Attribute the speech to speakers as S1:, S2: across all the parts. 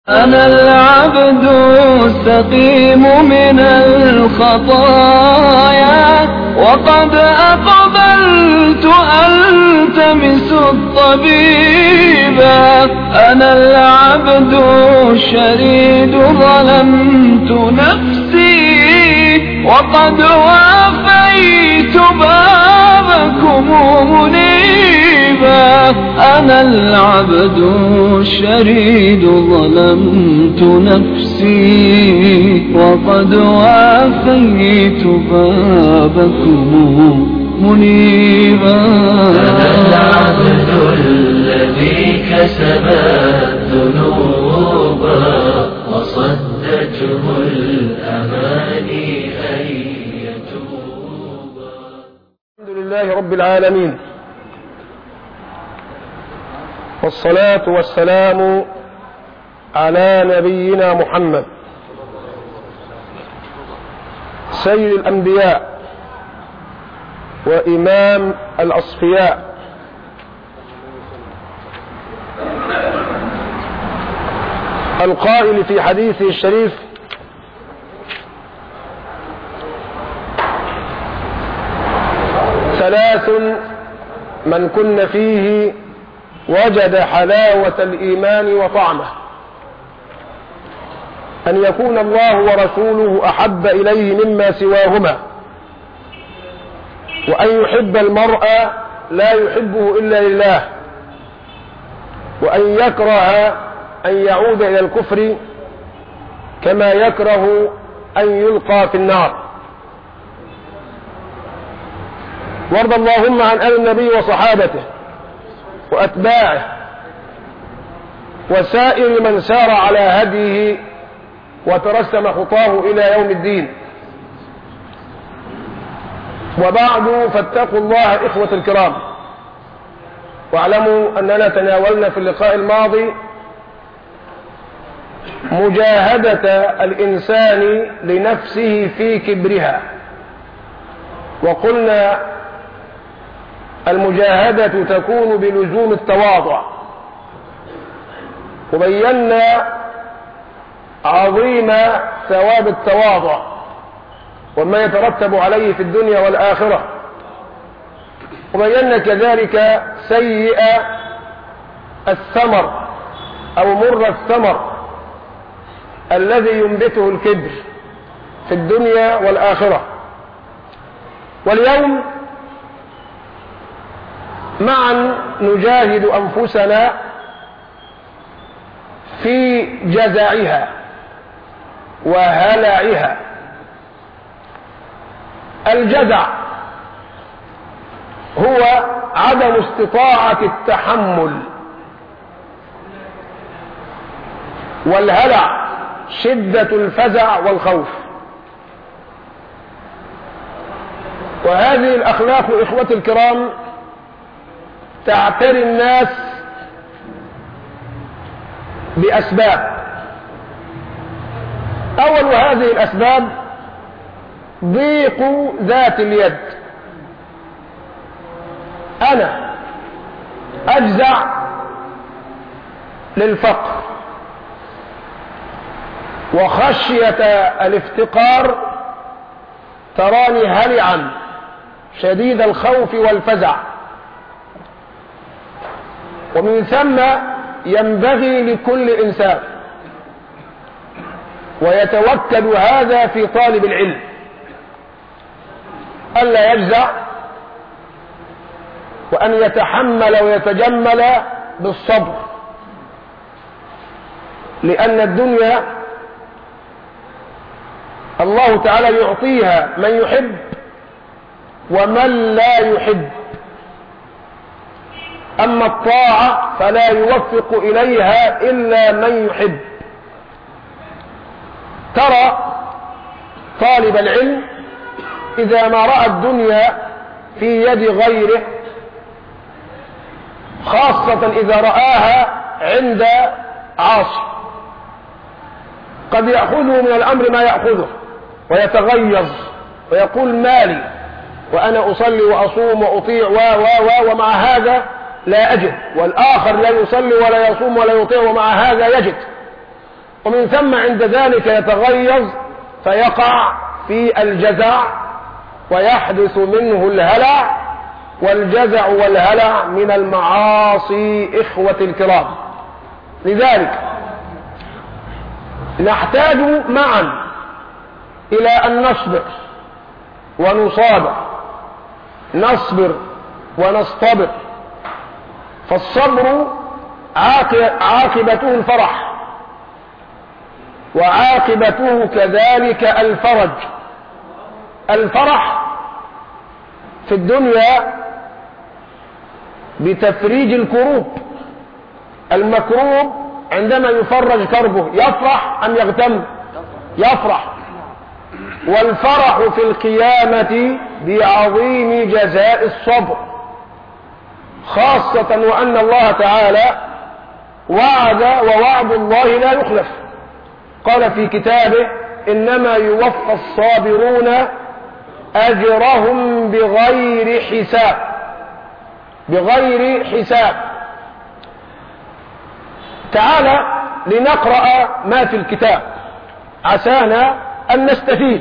S1: أنا العبد السقيم من الخطايا وقد أقبلت ألتمس الطبيبا أنا العبد الشريد ظلمت نفسي وقد وافيت بابكم منيبا أنا العبد الشريد ظلمت نفسي وقد وافيت بابكم منيبا
S2: أنا العبد الذي كسب الذنوب وصدته الأماني أن يتوب
S3: الحمد لله رب العالمين والصلاة والسلام على نبينا محمد سيد الأنبياء وإمام الأصفياء القائل في حديثه الشريف ثلاث من كن فيه وجد حلاوة الإيمان وطعمه أن يكون الله ورسوله أحب إليه مما سواهما وأن يحب المرء لا يحبه إلا لله وأن يكره أن يعود إلى الكفر كما يكره أن يلقى في النار وارض اللهم عن آل النبي وصحابته وأتباعه وسائر من سار على هديه وترسم خطاه إلى يوم الدين وبعد فاتقوا الله إخوة الكرام واعلموا أننا تناولنا في اللقاء الماضي مجاهدة الإنسان لنفسه في كبرها وقلنا المجاهدة تكون بلزوم التواضع وبينا عظيم ثواب التواضع وما يترتب عليه في الدنيا والآخرة وبينا كذلك سيء الثمر أو مر الثمر الذي ينبته الكبر في الدنيا والآخرة واليوم معا نجاهد أنفسنا في جزعها وهلعها الجزع هو عدم استطاعة التحمل والهلع شدة الفزع والخوف وهذه الأخلاق إخوة الكرام تعتري الناس بأسباب أول هذه الأسباب ضيق ذات اليد أنا أجزع للفقر وخشية الافتقار تراني هلعا شديد الخوف والفزع ومن ثم ينبغي لكل إنسان ويتوكل هذا في طالب العلم ألا يجزع وأن يتحمل ويتجمل بالصبر لأن الدنيا الله تعالى يعطيها من يحب ومن لا يحب أما الطاعة فلا يوفق إليها إلا من يحب ترى طالب العلم إذا ما رأى الدنيا في يد غيره خاصة إذا رآها عند عاصي قد يأخذه من الأمر ما يأخذه ويتغيظ ويقول مالي وأنا أصلي وأصوم وأطيع و و و ومع هذا لا أجد والآخر لا يصلي ولا يصوم ولا يطيع ومع هذا يجد ومن ثم عند ذلك يتغيظ فيقع في الجزع ويحدث منه الهلع والجزع والهلع من المعاصي إخوة الكرام لذلك نحتاج معا إلى أن نصبر ونصابر نصبر ونصطبر فالصبر عاقبته الفرح وعاقبته كذلك الفرج الفرح في الدنيا بتفريج الكروب المكروب عندما يفرج كربه يفرح أم يغتم يفرح والفرح في القيامة بعظيم جزاء الصبر خاصة وأن الله تعالى وعد ووعد الله لا يخلف قال في كتابه إنما يوفى الصابرون أجرهم بغير حساب بغير حساب تعالى لنقرأ ما في الكتاب عسانا أن نستفيد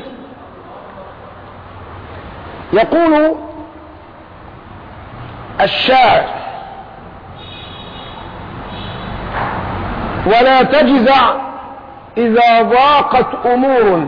S3: يقول الشاعر ولا تجزع إذا ضاقت أمور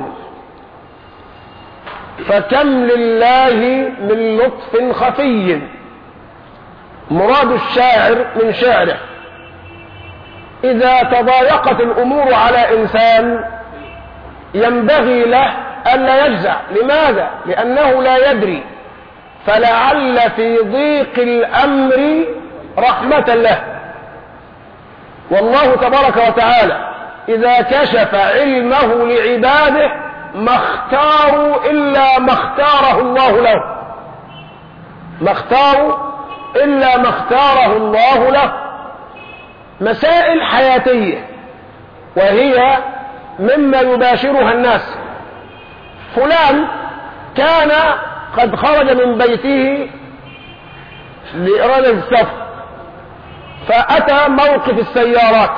S3: فكم لله من لطف خفي مراد الشاعر من شعره إذا تضايقت الأمور على إنسان ينبغي له ألا يجزع لماذا؟ لأنه لا يدري فلعل في ضيق الأمر رحمة له والله تبارك وتعالى إذا كشف علمه لعباده ما اختاروا إلا ما اختاره الله له ما اختاروا إلا ما اختاره الله له مسائل حياتية وهي مما يباشرها الناس فلان كان قد خرج من بيته لإرادة السفر فأتى موقف السيارات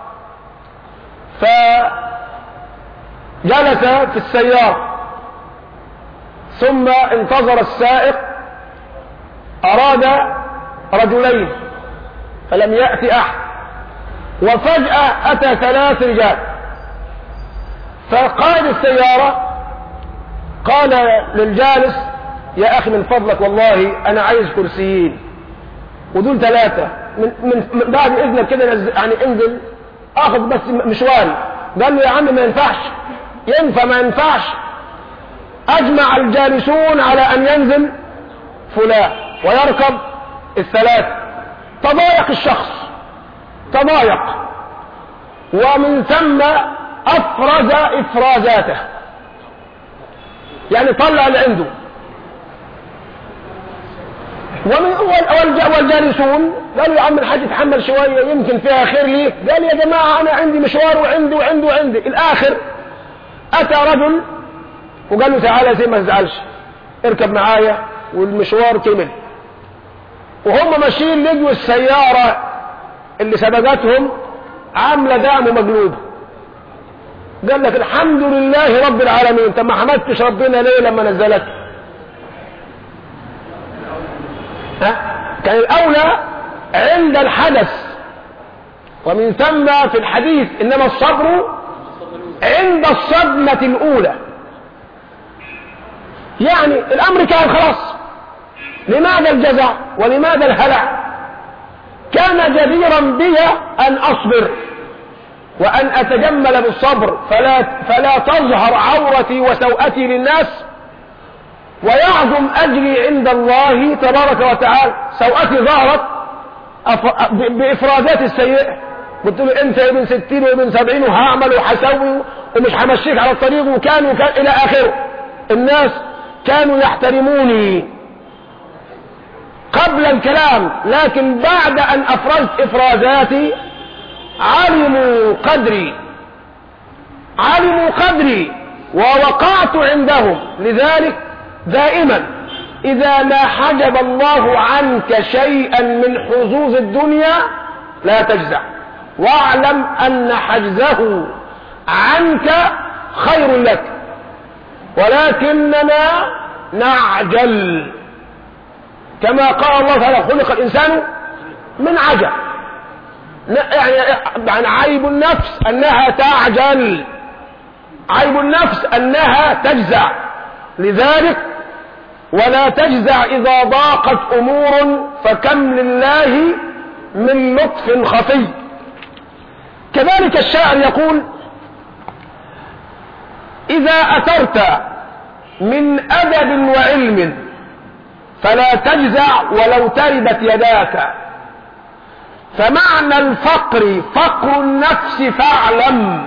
S3: فجلس في السيارة ثم انتظر السائق أراد رجلين فلم يأتي أحد وفجأة أتى ثلاث رجال فقائد السيارة قال للجالس يا أخي من فضلك والله أنا عايز كرسيين ودول ثلاثة من, من, من بعد إذنك كده نزل يعني انزل اخذ بس مشواري قال له يا عم ما ينفعش ينفع ما ينفعش اجمع الجالسون على ان ينزل فلان ويركب الثلاثة تضايق الشخص تضايق ومن ثم افرز افرازاته يعني طلع اللي عنده ومن والجالسون قالوا يا عم الحاج اتحمل شوية يمكن فيها خير ليك قال يا جماعة أنا عندي مشوار وعندي وعندي وعندي الآخر أتى رجل وقال له تعالى زي ما تزعلش اركب معايا والمشوار كمل وهم ماشيين لقوا السيارة اللي سبقتهم عاملة دعم مقلوب قال لك الحمد لله رب العالمين انت ما حمدتش ربنا ليه لما نزلك ها كان الأولى عند الحدث ومن ثم في الحديث إنما الصبر عند الصدمة الأولى يعني الأمر كان خلاص لماذا الجزع ولماذا الهلع كان جديرا بي أن أصبر وأن أتجمل بالصبر فلا, فلا تظهر عورتي وسوءتي للناس ويعظم أجري عند الله تبارك وتعالى سوءتي ظهرت بإفرازات السيئة قلت له انت ابن ستين وابن سبعين وهعمل وحسوي ومش همشيك على الطريق وكان وكان الى اخره الناس كانوا يحترموني قبل الكلام لكن بعد ان افرزت افرازاتي علموا قدري علموا قدري ووقعت عندهم لذلك دائما إذا ما حجب الله عنك شيئا من حظوظ الدنيا لا تجزع واعلم أن حجزه عنك خير لك ولكننا نعجل كما قال الله تعالى خلق الإنسان من عجل يعني يعني عيب النفس أنها تعجل عيب النفس أنها تجزع لذلك ولا تجزع إذا ضاقت أمور فكم لله من لطف خفي كذلك الشاعر يقول إذا أثرت من أدب وعلم فلا تجزع ولو تربت يداك فمعنى الفقر فقر النفس فاعلم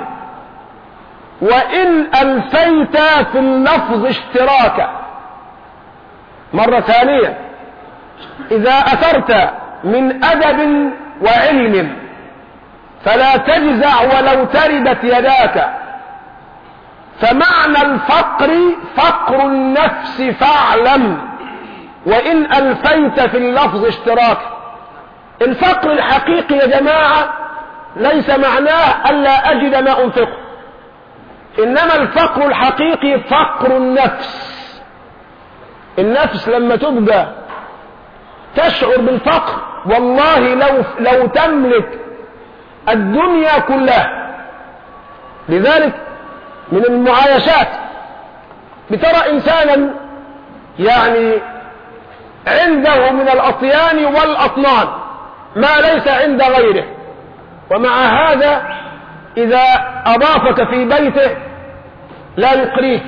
S3: وإن ألفيت في اللفظ اشتراكا مرة ثانية إذا أثرت من أدب وعلم فلا تجزع ولو تربت يداك فمعنى الفقر فقر النفس فاعلم وإن ألفيت في اللفظ اشتراك الفقر الحقيقي يا جماعة ليس معناه ألا أجد ما أنفقه إنما الفقر الحقيقي فقر النفس النفس لما تبقى تشعر بالفقر والله لو لو تملك الدنيا كلها لذلك من المعايشات بترى إنسانا يعني عنده من الأطيان والأطنان ما ليس عند غيره ومع هذا إذا أضافك في بيته لا يقريك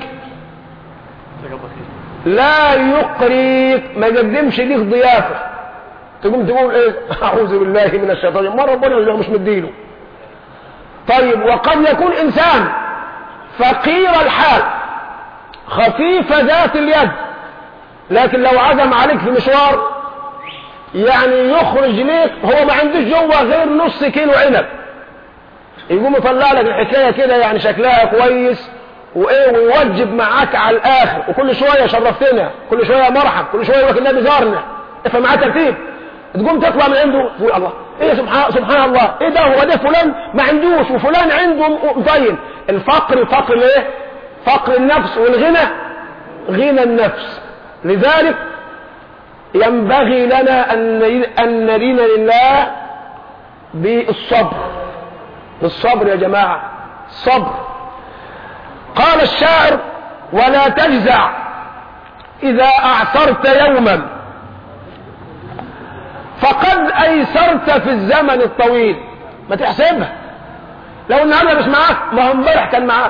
S3: لا يقريك ما يقدمش ليك ضيافة تقوم تقول ايه اعوذ بالله من الشيطان ما ربنا مش مديله طيب وقد يكون انسان فقير الحال خفيف ذات اليد لكن لو عزم عليك في مشوار يعني يخرج ليك هو ما عندوش جوه غير نص كيلو عنب يقوم يطلع لك الحكايه كده يعني شكلها كويس وايه ويوجب معاك على الاخر وكل شويه شرفتنا كل شويه مرحب كل شويه يقول النبي زارنا افهم معاه ترتيب تقوم تطلع من عنده تقول الله ايه سبحان سبحان الله ايه ده هو ده فلان ما عندوش وفلان عنده طيب الفقر فقر ايه فقر النفس والغنى غنى النفس لذلك ينبغي لنا ان نرين لله بالصبر بالصبر يا جماعه صبر قال الشاعر ولا تجزع إذا أعثرت يوما فقد أيسرت في الزمن الطويل ما تحسبها لو النهارده مش معاك ما هو امبارح كان معاك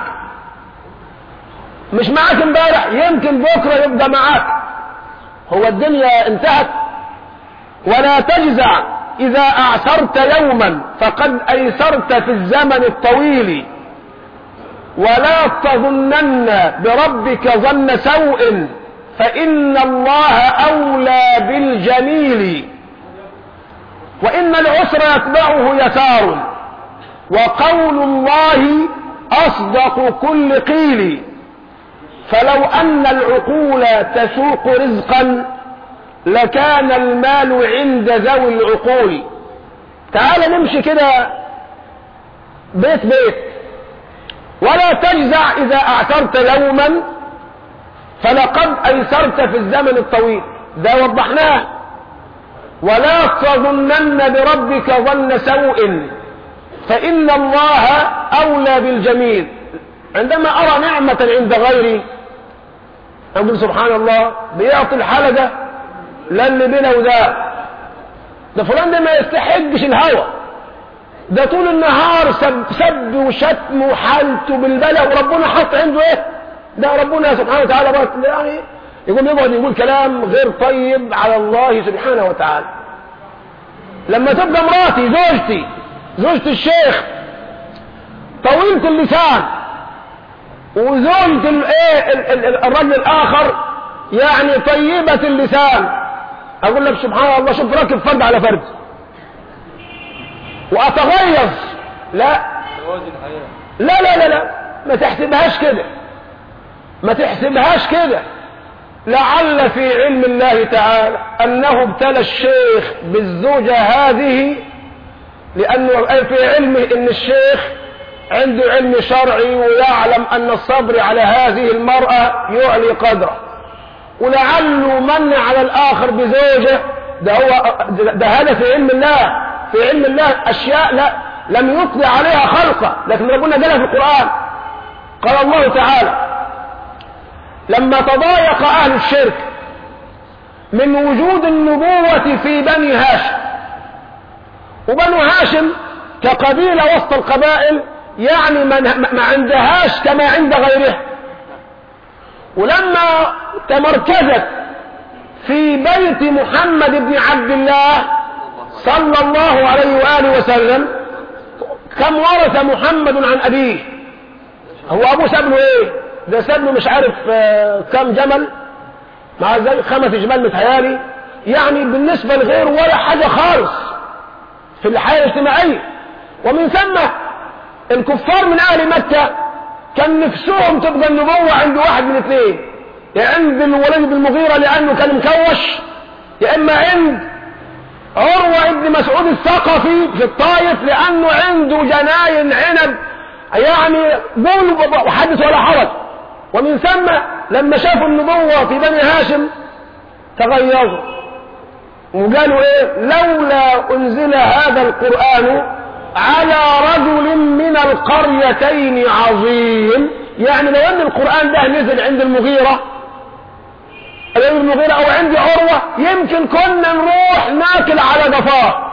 S3: مش معاك امبارح يمكن بكره يبقى معاك هو الدنيا انتهت ولا تجزع إذا أعثرت يوما فقد أيسرت في الزمن الطويل ولا تظنن بربك ظن سوء فإن الله أولى بالجميل وإن العسر يتبعه يسار وقول الله أصدق كل قيل فلو أن العقول تسوق رزقا لكان المال عند ذوي العقول تعال نمشي كده بيت بيت ولا تجزع إذا أعثرت يوما فلقد أيسرت في الزمن الطويل ده وضحناه ولا تظنن بربك ظن سوء فإن الله أولى بالجميل عندما أرى نعمة عند غيري أقول سبحان الله بيعطي الحلقة لا اللي بينا وده ده فلان ده ما يستحقش الهوى ده طول النهار سب, سب وشتم وحالته بالبلاء وربنا حط عنده ايه ده ربنا سبحانه وتعالى بقى يعني يقوم يقعد يقول كلام غير طيب على الله سبحانه وتعالى لما تبقى مراتي زوجتي زوجة الشيخ طويلة اللسان وزوجة الايه الرجل الاخر يعني طيبة اللسان اقول لك سبحان الله شوف راكب فرد على فرد واتغيظ لا لا لا لا لا ما تحسبهاش كده ما تحسبهاش كده لعل في علم الله تعالى انه ابتلى الشيخ بالزوجة هذه لانه في علمه ان الشيخ عنده علم شرعي ويعلم أن الصبر على هذه المرأة يعلي قدره ولعله من على الآخر بزوجه ده هو ده هذا في علم الله في علم الله أشياء لا لم يطلع عليها خلقه لكن ربنا قالها في القرآن قال الله تعالى لما تضايق أهل الشرك من وجود النبوة في بني هاشم وبنو هاشم كقبيلة وسط القبائل يعني ما عندهاش كما عند غيرها ولما تمركزت في بيت محمد بن عبد الله صلى الله عليه وآله وسلم كم ورث محمد عن أبيه هو أبوه ساب له إيه ده ساب له مش عارف كم جمل مع ذلك خمس جمال متهيالي يعني بالنسبة لغيره ولا حاجة خالص في الحياة الاجتماعية ومن ثم الكفار من أهل مكة كان نفسهم تبقى النبوة عند واحد من اثنين يا عند الوليد بن المغيرة لأنه كان مكوش يا إما عند عروة ابن مسعود الثقفي في الطائف لأنه عنده جناين عنب يعني قول وحدث ولا حرج ومن ثم لما شافوا النبوة في بني هاشم تغيروا وقالوا ايه لولا انزل هذا القرآن على رجل من القريتين عظيم يعني لو ان القرآن ده نزل عند المغيرة عند المغيرة او عند عروة يمكن كنا نروح ناكل على جفاه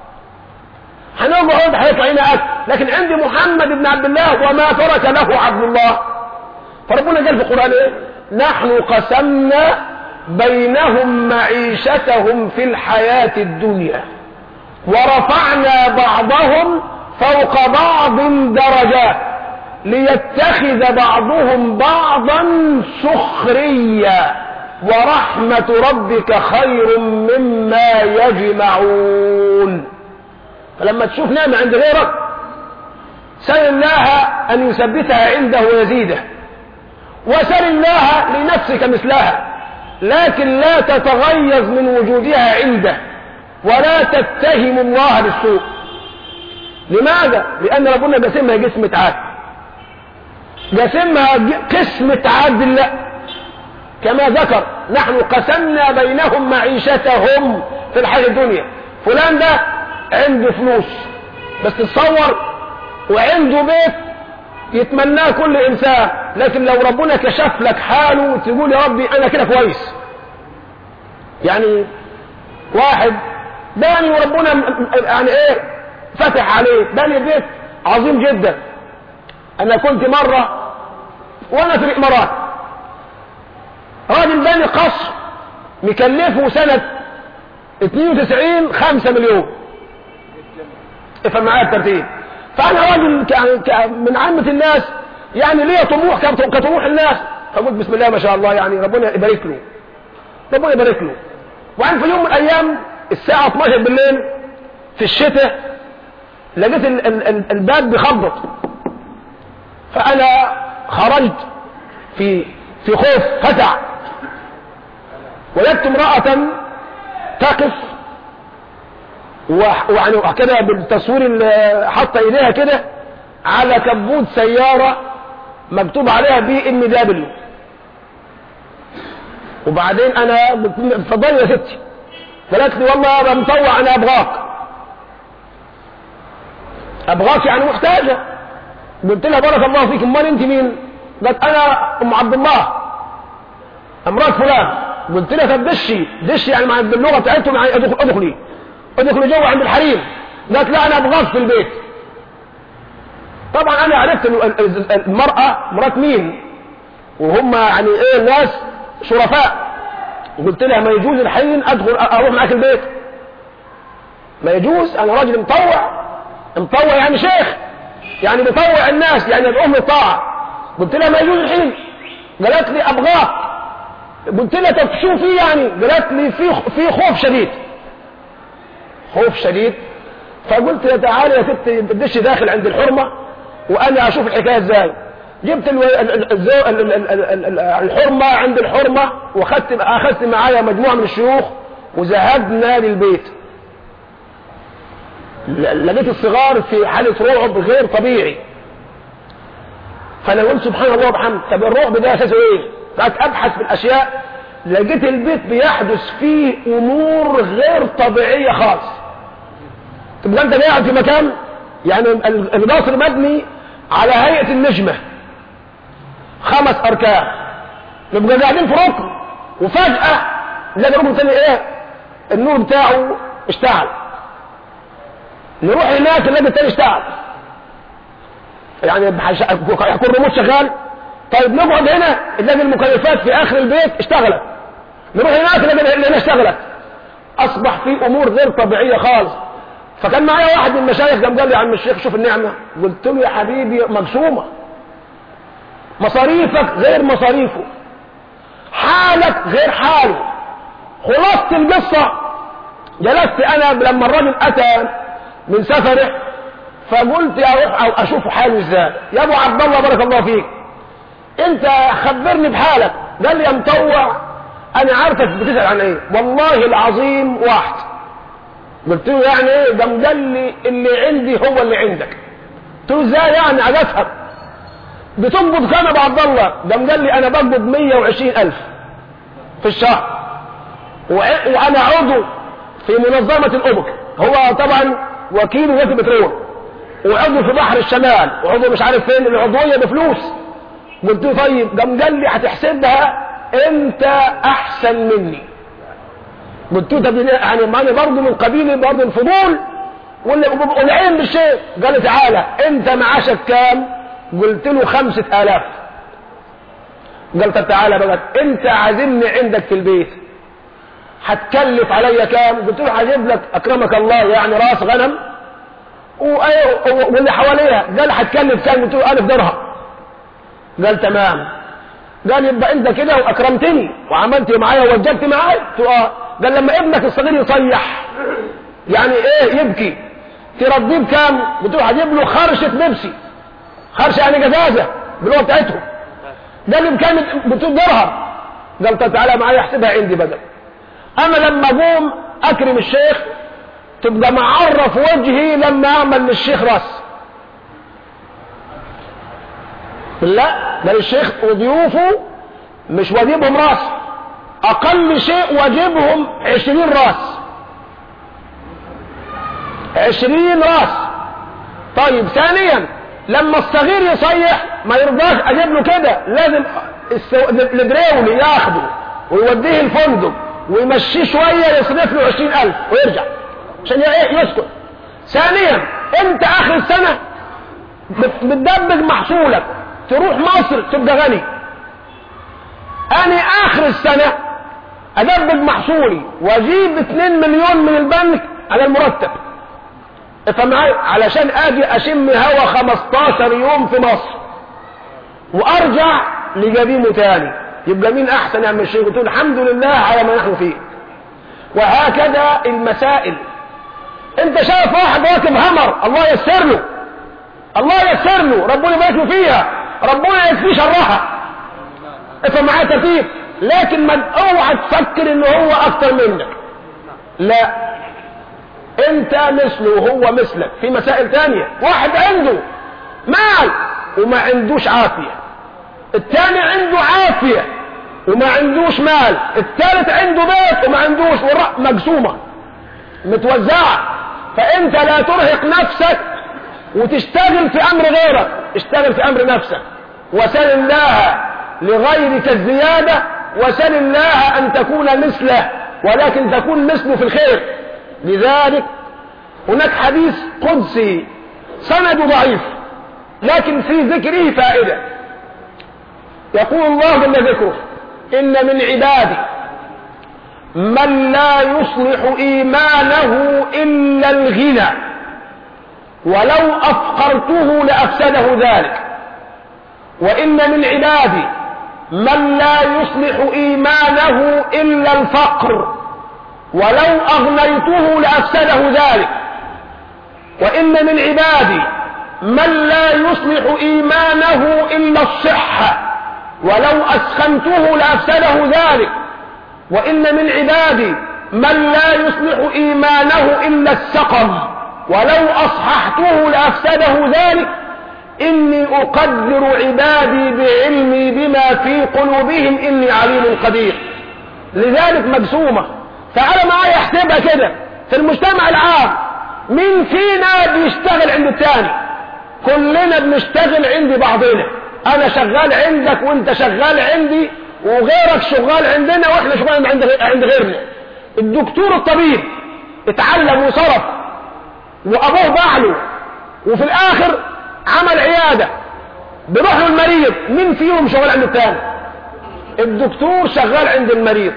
S3: هنقعد هيطلع لنا اكل لكن عند محمد بن عبد الله وما ترك له عبد الله فربنا قال في القرآن ايه نحن قسمنا بينهم معيشتهم في الحياة الدنيا ورفعنا بعضهم فوق بعض درجات ليتخذ بعضهم بعضا سخريا ورحمة ربك خير مما يجمعون فلما تشوف نعمة عند غيرك سل الله أن يثبتها عنده ويزيده وسل الله لنفسك مثلها لكن لا تتغيظ من وجودها عنده ولا تتهم الله بالسوء لماذا؟ لأن ربنا قسمها قسمة عاد قسمها قسمة عاد الله كما ذكر نحن قسمنا بينهم معيشتهم في الحياة الدنيا فلان ده عنده فلوس بس تصور وعنده بيت يتمناه كل انسان لكن لو ربنا كشف لك حاله تقول يا ربي انا كده كويس يعني واحد باني وربنا يعني ايه فتح عليه باني بيت عظيم جدا انا كنت مرة وانا في الامارات راجل باني قصر مكلفه سنة 92 5 مليون افهم معايا الترتيب فانا راجل من عامة الناس يعني ليه طموح كطموح الناس فقلت بسم الله ما شاء الله يعني ربنا يبارك له ربنا يبارك له وعن في يوم من الايام الساعة 12 بالليل في الشتاء لقيت ال ال ال الباب بيخبط فانا خرجت في في خوف فزع وجدت امرأة تقف ويعني كده بالتصوير اللي حاطه ايديها كده على كبوت سيارة مكتوب عليها بي ام دبليو وبعدين انا اتفضلي يا ستي قالت لي والله انا مطوع انا ابغاك ابغاك يعني محتاجة قلت لها بارك الله فيك امال انت مين قالت انا ام عبد الله امرأة فلان قلت لها طب دشي دشي يعني مع باللغة بتاعتهم يعني ادخلي ادخلي جوه عند الحريم قالت لا انا ابغاك في البيت طبعا انا عرفت المرأة مرات مين وهم يعني ايه ناس شرفاء قلت لها ما يجوز الحين ادخل اروح معاك البيت ما يجوز انا راجل مطوع مطوع يعني شيخ يعني بطوع الناس يعني الام طاعة قلت لها ما يجوز الحين قالت لي ابغاك قلت لها طب شو في يعني قالت لي في في خوف شديد خوف شديد فقلت لها تعالي يا ستي بديش داخل عند الحرمة وانا اشوف الحكاية ازاي جبت الحرمة عند الحرمة واخدت اخذت معايا مجموعة من الشيوخ وذهبنا للبيت لقيت الصغار في حالة رعب غير طبيعي فانا قلت سبحان الله وبحمد طب الرعب ده اساسه ايه قعدت ابحث في الاشياء لقيت البيت بيحدث فيه امور غير طبيعيه خالص تبقى انت قاعد في مكان يعني ال- القصر مبني على هيئه النجمه خمس اركان نبقى قاعدين في ركن وفجاه نلاقي ركن تاني ايه النور بتاعه اشتعل نروح هناك نلاقي التاني اشتعل يعني بحش- هيكون ريموت شغال طيب نقعد هنا نلاقي المكيفات في اخر البيت اشتغلت نروح هناك نلاقي اللي هنا اشتغلت اصبح في امور غير طبيعيه خالص فكان معايا واحد من المشايخ قام قال لي يا عم الشيخ شوف النعمه قلت له يا حبيبي مقسومه مصاريفك غير مصاريفه حالك غير حاله خلاصه القصه جلست انا لما الراجل اتى من سفره فقلت يا اروح أو اشوف حاله ازاي يا ابو عبد الله بارك الله فيك انت خبرني بحالك قال لي يا مطوع انا عارفك بتسال عن ايه والله العظيم واحد قلت له يعني ايه ده قال لي اللي عندي هو اللي عندك قلت له ازاي يعني عايز افهم بتقبض كام يا ابو عبد الله ده قال لي انا بقبض 120 الف في الشهر وع- وانا عضو في منظمه الابك هو طبعا وكيل وزاره البترول وعضو في بحر الشمال وعضو مش عارف فين العضويه بفلوس قلت له طيب قام قال لي هتحسبها انت احسن مني قلت له طب يعني ما انا برضه من قبيل برضه الفضول ولا- والعين بالشيء قال لي تعالى انت معاشك كام قلت له خمسة آلاف قال طب تعالى بقى انت عازمني عندك في البيت هتكلف عليا كام قلت له هجيب لك اكرمك الله يعني راس غنم وأيه- واللي حواليها قال هتكلف كام قلت له 1000 درهم قال تمام قال يبقى انت كده واكرمتني وعملت معايا ووجبت معايا قلت له اه قال لما ابنك الصغير يصيح يعني ايه يبكي ترضيه بكام قلت له هجيب له خرشه بيبسي خرشه يعني جزازه باللغه بتاعتهم قال لي بكام قلت له درهم قال طب تعالى معايا احسبها عندي بدل انا لما اقوم اكرم الشيخ تبقى معرف وجهي لما اعمل للشيخ راس لا ده الشيخ وضيوفه مش واجبهم راس اقل شيء واجبهم عشرين راس عشرين راس طيب ثانيا لما الصغير يصيح ما يرضاش اجيب له كده لازم السو... البريولي ياخده ويوديه الفندق ويمشيه شوية يصرف له عشرين ألف ويرجع عشان ايه يسكت ثانيا انت اخر السنة بت- بتدبج محصولك تروح مصر تبقى غني انا اخر السنة ادبج محصولي واجيب 2 مليون من البنك على المرتب افهم معايا علشان اجي اشم هوا 15 يوم في مصر وارجع لجبينه تاني يبقى مين احسن يا عم الشيخ قلت له الحمد لله على ما نحن فيه وهكذا المسائل انت شايف واحد راكب همر الله يسر له الله يسر له ربنا يبارك له فيها ربنا يكفيه شرها افهم معايا ترتيب لكن ما اوعى تفكر ان هو اكتر منك لا انت مثله وهو مثلك في مسائل تانية واحد عنده مال وما عندوش عافية التاني عنده عافية وما عندوش مال التالت عنده بيت وما عندوش والرأ مقسومة متوزعة فانت لا ترهق نفسك وتشتغل في امر غيرك اشتغل في امر نفسك وسل الله لغيرك الزيادة وسل الله ان تكون مثله ولكن تكون مثله في الخير لذلك هناك حديث قدسي سند ضعيف لكن في ذكره فائدة يقول الله جل ذكره إن من عبادي من لا يصلح إيمانه إلا الغنى ولو أفقرته لأفسده ذلك وإن من عبادي من لا يصلح إيمانه إلا الفقر ولو أغنيته لأفسده ذلك وإن من عبادي من لا يصلح إيمانه إلا الصحة ولو أسخنته لأفسده ذلك وإن من عبادي من لا يصلح إيمانه إلا السقم ولو أصححته لأفسده ذلك إني أقدر عبادي بعلمي بما في قلوبهم إني عليم قدير لذلك مجسومة تعال معايا احسبها كده في المجتمع العام مين فينا بيشتغل عند التاني كلنا بنشتغل عند بعضنا انا شغال عندك وانت شغال عندي وغيرك شغال عندنا واحنا شغال عند عند غيرنا الدكتور الطبيب اتعلم وصرف وابوه باعله وفي الاخر عمل عياده بيروح له المريض مين فيهم شغال عند التاني الدكتور شغال عند المريض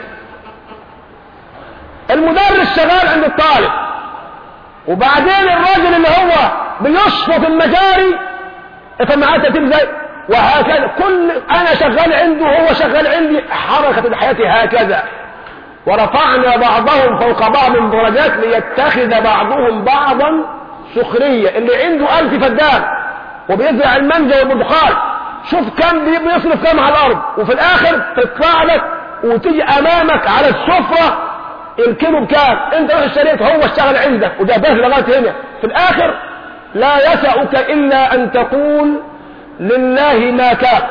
S3: المدرس شغال عند الطالب وبعدين الراجل اللي هو بيشفط المجاري افهم معاه ترتيب ازاي وهكذا كل انا شغال عنده وهو شغال عندي حركه الحياه هكذا ورفعنا بعضهم فوق بعض درجات ليتخذ بعضهم بعضا سخريه اللي عنده ألف فدان وبيزرع المانجا والبرتقال شوف كم بي- بيصرف كم على الارض وفي الاخر تطلع لك وتيجي امامك على السفره الكيلو بكام انت رحت اشتريت هو اشتغل عندك وده بس لغايه هنا في الاخر لا يسعك الا ان تقول لله ما كان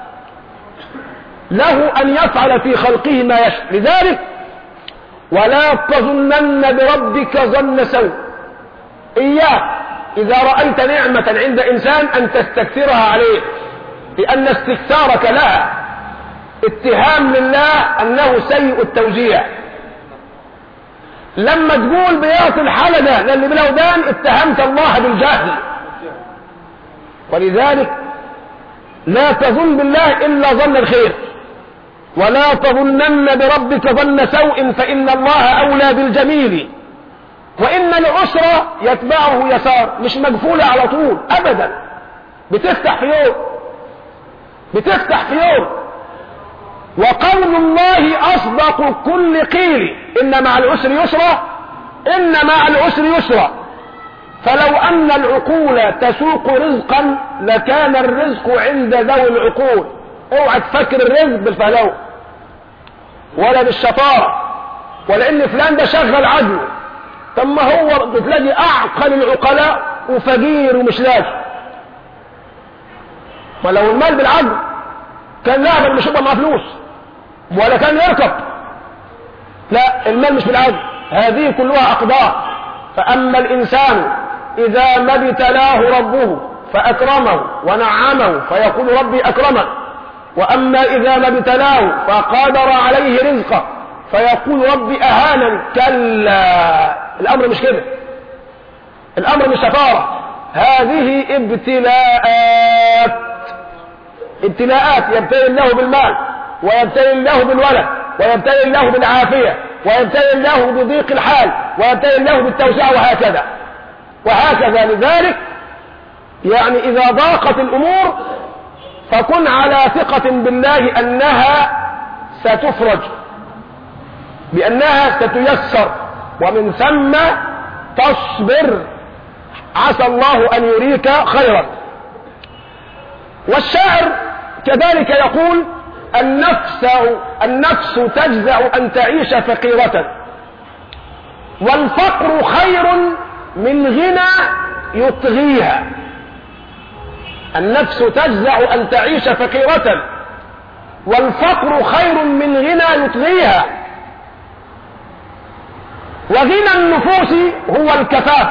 S3: له ان يفعل في خلقه ما يشاء لذلك ولا تظنن بربك ظن سوء اياك اذا رايت نعمه عند انسان ان تستكثرها عليه لان استكثارك لها اتهام لله انه سيء التوزيع لما تقول بيعطي الحلقة للي بلا ودان اتهمت الله بالجهل ولذلك لا تظن بالله إلا ظن الخير ولا تظنن بربك ظن سوء فإن الله أولى بالجميل وإن العسر يتبعه يسار مش مقفولة على طول أبدا بتفتح في يوم بتفتح في يوم وقول الله أصدق كل قيل إن مع العسر يسرا إن مع العسر يسرا فلو أن العقول تسوق رزقا لكان الرزق عند ذوي العقول اوعى تفكر الرزق بالفهلوه ولا بالشطارة ولا ان فلان ده شغل عدل طب ما هو بتلاقي اعقل العقلاء وفقير ومش لاقي ما لو المال بالعدل كان لاعب مش يبقى معاه فلوس ولا كان يركب لا المال مش بالعدل هذه كلها اقدار فاما الانسان اذا ما ابتلاه ربه فاكرمه ونعمه فيقول ربي اكرمه واما اذا ما ابتلاه فقدر عليه رزقه فيقول ربي اهانا كلا الامر مش كده الامر مش شطاره هذه ابتلاءات ابتلاءات يبتلي الله بالمال ويبتلي الله بالولد ويبتلي الله بالعافية ويبتلي الله بضيق الحال ويبتلي الله بالتوسعة وهكذا وهكذا لذلك يعني إذا ضاقت الأمور فكن على ثقة بالله أنها ستفرج بأنها ستيسر ومن ثم تصبر عسى الله أن يريك خيرا والشاعر كذلك يقول النفس النفس تجزع أن تعيش فقيرة والفقر خير من غنى يطغيها النفس تجزع أن تعيش فقيرة والفقر خير من غنى يطغيها وغنى النفوس هو الكفاف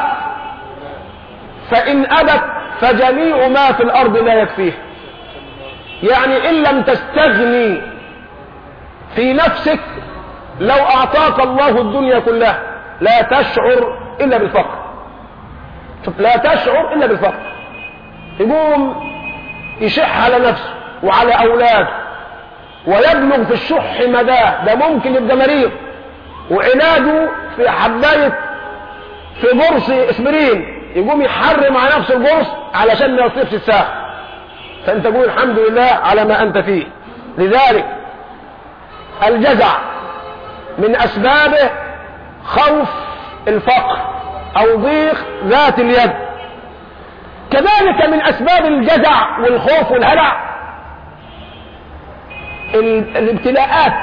S3: فإن أبت فجميع ما في الأرض لا يكفيه يعني إن لم تستغني في نفسك لو أعطاك الله الدنيا كلها لا تشعر إلا بالفقر شوف لا تشعر إلا بالفقر يقوم يشح على نفسه وعلى أولاده ويبلغ في الشح مداه ده ممكن يبقى مريض وعلاجه في حباية في قرص اسبرين يقوم يحرم على نفسه القرص علشان ما يصيبش الساخ فانت تقول الحمد لله على ما انت فيه لذلك الجزع من اسبابه خوف الفقر او ضيق ذات اليد كذلك من اسباب الجزع والخوف والهلع ال- الابتلاءات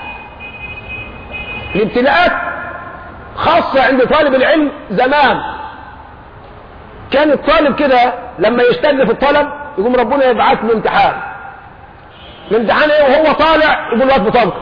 S3: الابتلاءات خاصة عند طالب العلم زمان كان الطالب كده لما يشتد في الطلب يقوم ربنا يبعث له امتحان الامتحان ايه وهو طالع يقول له هات بطاقتك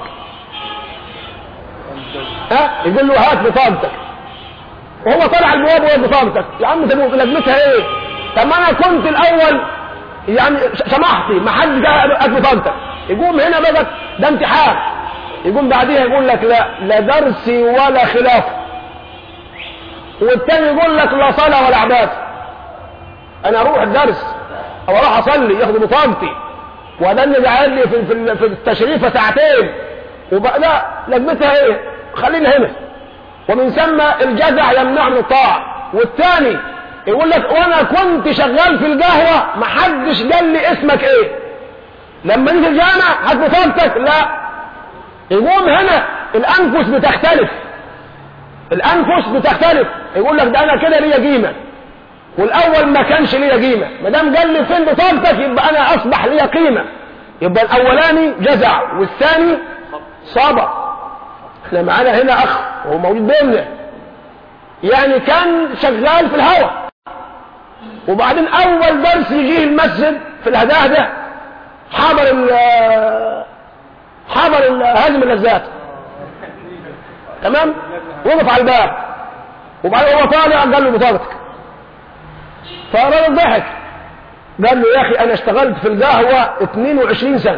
S3: ها يقول له هات بطاقتك وهو طالع على البواب وهي بطاقتك يا عم ده لازمتها ايه طب ما انا كنت الاول يعني سمحتي ما حد جاء هات بطاقتك يقوم هنا بقى ده امتحان يقوم بعديها يقول لك لا لا درسي ولا خلاف والتاني يقول لك لا صلاة ولا عبادة انا اروح الدرس او اروح اصلي ياخد بطاقتي وده اللي قاعد لي في في في التشريف ساعتين وبقى لا لازمتها ايه خلينا هنا ومن ثم الجزع يمنع من الطاعه والثاني يقول لك وانا كنت شغال في القهوه ما حدش قال لي اسمك ايه لما نيجي الجامع هات بطاقتك لا يقوم هنا الانفس بتختلف الانفس بتختلف يقول لك ده انا كده ليا قيمه والاول ما كانش ليا قيمه ما دام قال لي فين بطاقتك يبقى انا اصبح ليا قيمه يبقى الاولاني جزع والثاني صبر احنا معانا هنا اخ هو موجود بيننا يعني كان شغال في الهواء وبعدين اول درس يجيه المسجد في الهداه ده حضر ال حضر ال- هازم اللذات تمام وقف على الباب وبعدين هو طالع قال له بطاقتك فالراجل ضحك قال له يا اخي انا اشتغلت في القهوه 22 سنه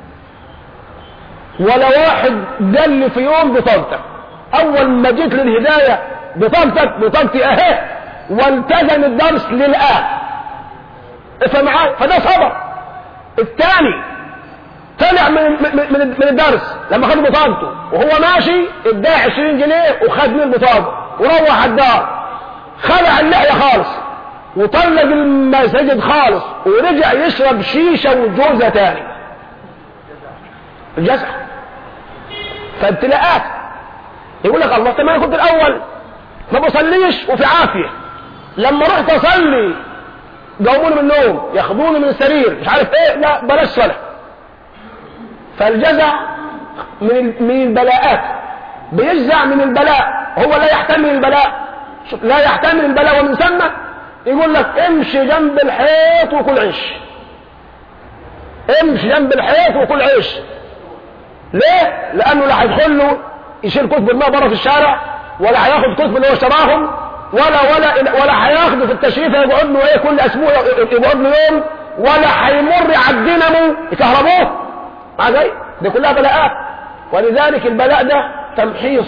S3: ولا واحد قال لي في يوم بطاقتك اول ما جيت للهدايه بطاقتك بطاقتي اهي والتزم الدرس للان افهم معايا فده صبر الثاني طلع من من من, من الدرس لما خد بطاقته وهو ماشي اداه 20 جنيه وخد من البطاقه وروح على الدار خلع اللحيه خالص وطلق المساجد خالص ورجع يشرب شيشه وجوزه تاني الجزع فابتلاءات يقول لك الله طب ما انا كنت الاول ما بصليش وفي عافيه لما رحت اصلي جاوبوني من النوم ياخدوني من السرير مش عارف ايه لا بلاش صلاه فالجزع من من البلاءات بيجزع من البلاء هو لا يحتمل البلاء شوف، لا يحتمل البلاء ومن ثم يقول لك امشي جنب الحيط وكل عيش امشي جنب الحيط وكل عيش ليه؟ لانه لا هيدخل له يشيل كتب الماء بره في الشارع ولا هياخد كتب اللي هو اشتراهم ولا ولا ولا هياخده في التشريف يقعد له ايه كل اسبوع يقعد له يوم ولا هيمر على الدينامو يكهربوه مع زي دي كلها بلاءات ولذلك البلاء ده تمحيص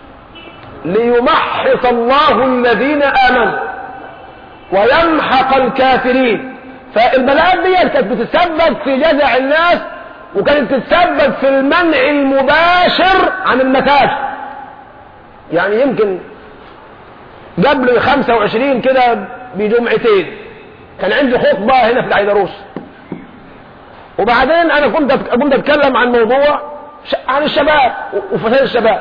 S3: ليمحص الله الذين امنوا ويمحق الكافرين فالبلاءات دي كانت بتتسبب في جزع الناس وكانت تتسبب في المنع المباشر عن المساجد يعني يمكن قبل 25 كده بجمعتين كان عندي خطبة هنا في العيدروس وبعدين انا كنت كنت اتكلم عن موضوع ش- عن الشباب وفساد الشباب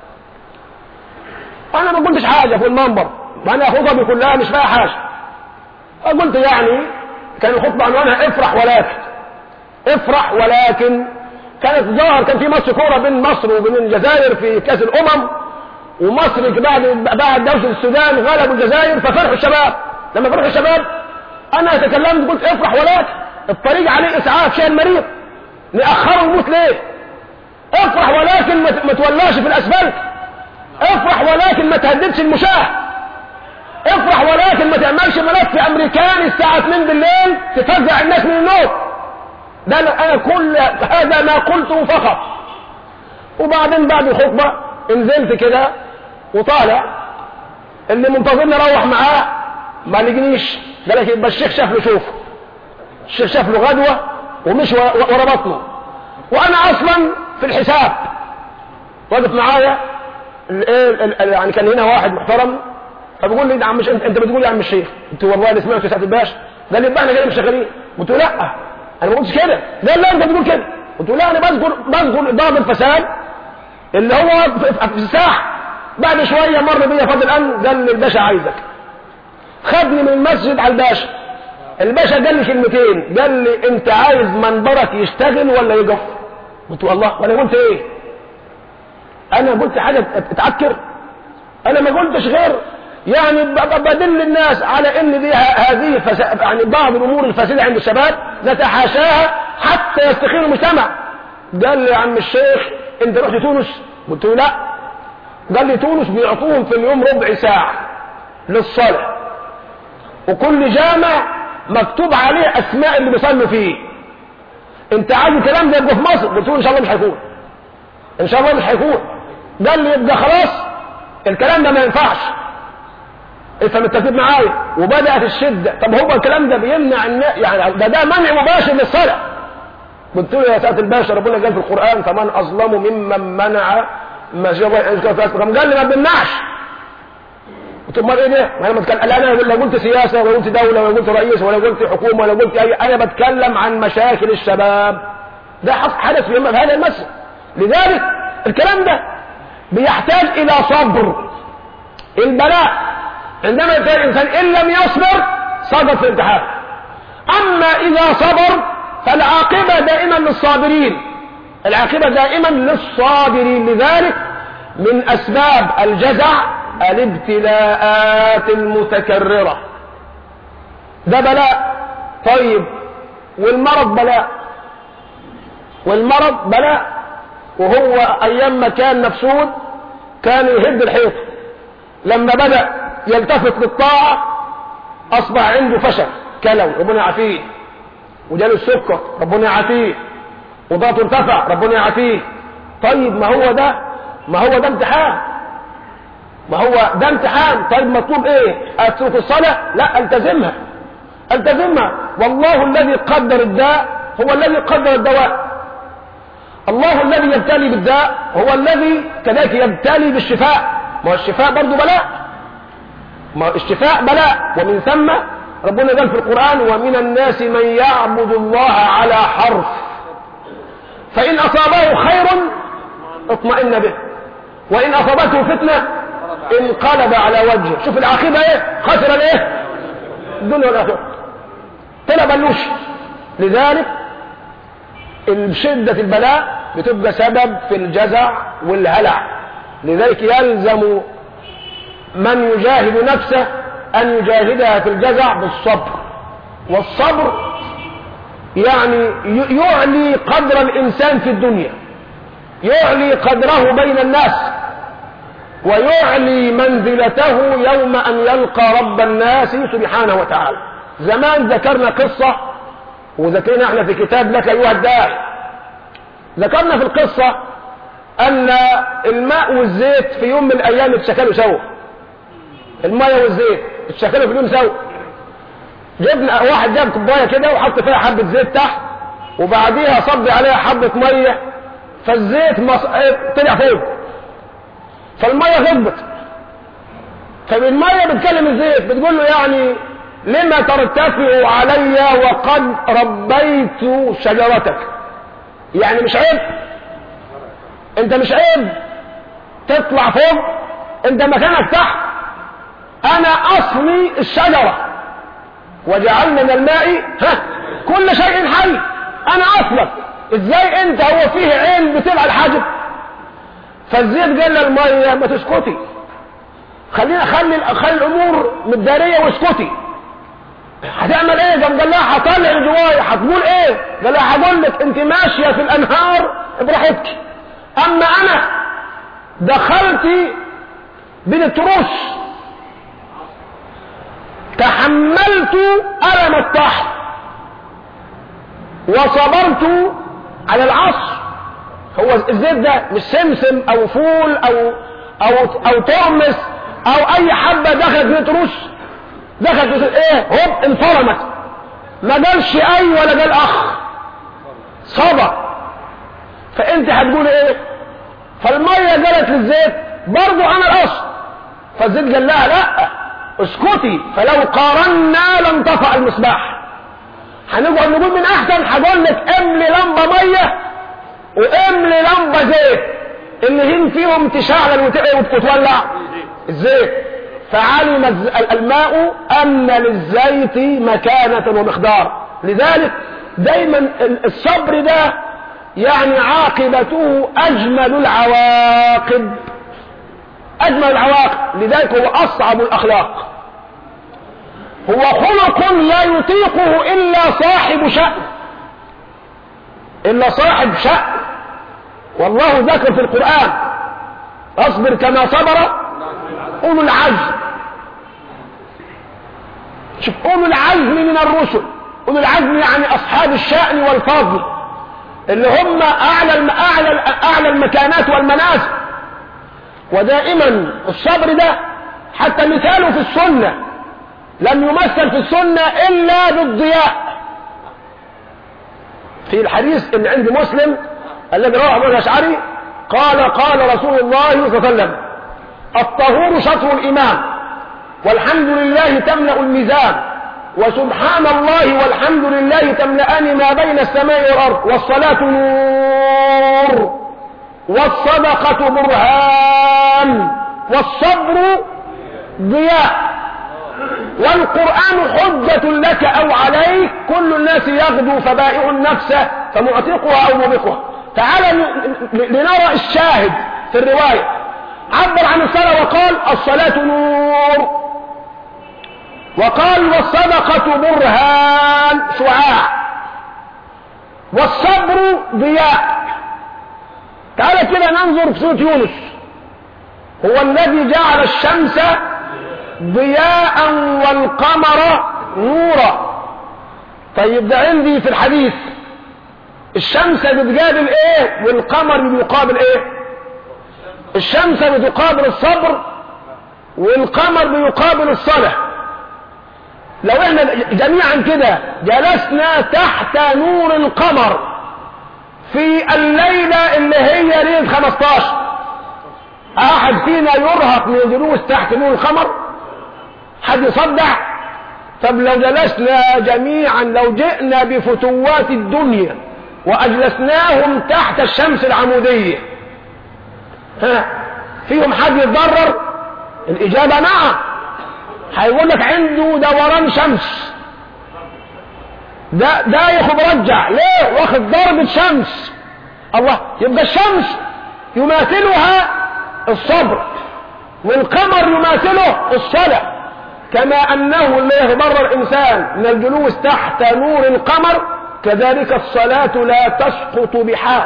S3: انا ما قلتش حاجه في المنبر وانا خطبي كلها مش فيها حاجه قلت يعني كان الخطبه عنوانها افرح ولكن افرح ولكن كانت ظاهر كان في ماتش كوره بين مصر وبين الجزائر في كاس الامم ومصر بعد بعد دوله السودان غلبوا الجزائر ففرحوا الشباب لما فرحوا الشباب انا تكلمت قلت افرح ولكن الطريق عليه اسعاف شيء مريض ناخره الموت ليه افرح ولكن ما ما تولاش في الاسفلت افرح ولكن ما تهددش المشاه افرح ولكن ما تعملش ملف امريكاني الساعه 2 بالليل تفزع الناس من النوم ده انا كل هذا ما قلته فقط وبعدين بعد الخطبه نزلت كده وطالع اللي منتظرني اروح معاه ما لقنيش قال لك يبقى الشيخ شاف له شوفه الشيخ شاف له غدوه ومش ورا بطنه وانا اصلا في الحساب واقف معايا ال- ال- ال- يعني كان هنا واحد محترم فبيقول لي يا عم الشيخ انت بتقول يا عم الشيخ قلت له والله انا سمعت ساعه الباشا قال لي يبقى احنا كده مش شغالين قلت له لا انا ما قلتش كده قال لا انت بتقول كده قلت له لا انا بذكر بذكر اداره الفساد اللي هو في- في الساحه بعد شويه مر بيا فاضل الان قال لي الباشا عايزك خدني من المسجد على الباشا الباشا قال لي كلمتين قال لي انت عايز منبرك يشتغل ولا يقف قلت له والله وانا قلت ايه انا قلت حاجه اتعكر انا ما قلتش غير يعني ب- ب- بدل الناس على ان دي ه- هذه فس... يعني بعض الامور الفاسده عند الشباب نتحاشاها حتى يستقيم المجتمع قال لي يا عم الشيخ انت رحت تونس قلت له لا قال لي تونس بيعطوهم في اليوم ربع ساعه للصلاه وكل جامع مكتوب عليه اسماء اللي بيصلوا فيه انت عايز الكلام ده يبقى في مصر قلت له ان شاء الله مش هيكون ان شاء الله مش هيكون قال لي يبقى خلاص الكلام ده ما ينفعش افهم الترتيب معايا وبدات الشده طب هو الكلام ده بيمنع الناس يعني ده ده منع مباشر للصلاه قلت له يا سياده الباشا ربنا قال في القران فمن اظلم ممن منع مسجد الله ان يذكر فيه اسمه قال لي ما بنمنعش قلت له امال ايه ده؟ ما انا بتكلم لا انا لا قلت سياسه ولا قلت دوله ولا قلت رئيس ولا قلت حكومه ولا قلت اي انا بتكلم عن مشاكل الشباب ده حص- حدث في في هذا المسجد لذلك الكلام ده بيحتاج الى صبر البلاء عندما يكون الانسان ان لم يصبر سقط في الامتحان اما اذا صبر فالعاقبه دائما للصابرين العاقبه دائما للصابرين لذلك من اسباب الجزع الابتلاءات المتكرره ده بلاء طيب والمرض بلاء والمرض بلاء وهو ايام ما كان مفسود كان يهد الحيط لما بدأ يلتفت للطاعة أصبح عنده فشل كلو ربنا يعافيه وجاله السكر ربنا يعافيه وضغطه ارتفع ربنا يعافيه طيب ما هو ده ما هو ده امتحان ما هو ده امتحان طيب مطلوب ايه اترك الصلاة لا التزمها التزمها والله الذي قدر الداء هو الذي قدر الدواء الله الذي يبتلي بالداء هو الذي كذلك يبتلي بالشفاء ما هو الشفاء برضه بلاء ما هو الشفاء بلاء ومن ثم ربنا قال في القرآن ومن الناس من يعبد الله على حرف فإن أصابه خير اطمئن به وإن أصابته فتنة انقلب على وجهه شوف العاقبة ايه خسر الايه الدنيا والآخرة طلع بلوش لذلك شدة البلاء بتبقى سبب في الجزع والهلع لذلك يلزم من يجاهد نفسه أن يجاهدها في الجزع بالصبر والصبر يعني ي- يعلي قدر الإنسان في الدنيا يعلي قدره بين الناس ويعلي منزلته يوم أن يلقى رب الناس سبحانه وتعالى زمان ذكرنا قصة وذكرنا احنا في كتاب لك أيها الداعي ذكرنا في القصة أن الماء والزيت في يوم من الأيام اتشكلوا سوا الماء والزيت اتشكلوا في اليوم سوا جبنا واحد جاب كوبايه كده وحط فيها حبه زيت تحت وبعديها صب عليها حبه ميه فالزيت مص... اه طلع فوق فالميه غضبت فالميه بتكلم الزيت بتقول له يعني لما ترتفع علي وقد ربيت شجرتك يعني مش عيب انت مش عيب تطلع فوق انت مكانك تحت انا اصلي الشجره وجعلنا من الماء ها كل شيء حي انا اصلك ازاي انت هو فيه عين بتبع الحاجب فالزيت قال للميه ما تسكتي خلينا خلي خلي الامور متداريه واسكتي هتعمل ايه قام قال لها هطلع اللي جوايا هتقول ايه قال لها هقول لك انت ماشيه في الانهار براحتك اما انا دخلت بين التروس تحملت ألم الطحن وصبرت على العصر هو الزيت ده مش سمسم او فول او او او ترمس او اي حبه دخلت في تروس دخلت في ايه هوب انفرمت ما قالش اي ولا قال اخ صبر فانت هتقول ايه فالميه قالت للزيت برضو انا الاصل فالزيت قال لها لا اسكتي فلو قارنا لانطفأ المصباح هنقعد نقول من احسن هقول لك املي لمبه ميه واملي لمبه زيت اللي هين فيهم تشعل وت- وتولع الزيت فعلم الز- الماء ان للزيت مكانه ومقدار لذلك دايما ال- الصبر ده يعني عاقبته اجمل العواقب أجمل العواقب لذلك هو أصعب الأخلاق هو خلق لا يطيقه إلا صاحب شأن إلا صاحب شأن والله ذكر في القرآن اصبر كما صبر أولو العزم شوف أولو العزم من الرسل أولو العزم يعني أصحاب الشأن والفضل اللي هم أعلى الم- أعلى أعلى المكانات والمنازل ودائما الصبر ده حتى مثاله في السنة لم يمثل في السنة إلا بالضياء في الحديث اللي عند مسلم الذي رواه أبو الأشعري قال قال رسول الله صلى الله عليه وسلم الطهور شطر الإمام والحمد لله تملأ الميزان وسبحان الله والحمد لله تملأان ما بين السماء والأرض والصلاة نور والصدقة برهان والصبر ضياء والقرآن حجة لك أو عليك كل الناس يغدو فبائع النفس فمعتقها أو موبقها تعال ن- ن- لنرى الشاهد في الرواية عبر عن الصلاة وقال الصلاة نور وقال والصدقة برهان شعاع والصبر ضياء تعال كده ننظر في سورة يونس هو الذي جعل الشمس ضياء والقمر نورا طيب ده عندي في الحديث الشمس بتقابل ايه والقمر بيقابل ايه الشمس بتقابل الصبر والقمر بيقابل الصلاة لو احنا جميعا كده جلسنا تحت نور القمر في الليلة اللي هي ليلة 15 احد فينا يرهق من الجلوس تحت نور القمر حد يصدع طب لو جلسنا جميعا لو جئنا بفتوات الدنيا واجلسناهم تحت الشمس العمودية ها فيهم حد يتضرر الاجابة نعم هيقول لك عنده دوران شمس ده ده ياخد رجع ليه واخد ضربة شمس الله يبقى الشمس يماثلها الصبر والقمر يماثله الصلاة كما أنه لا يتضرر الإنسان من الجلوس تحت نور القمر كذلك الصلاة لا تسقط بحال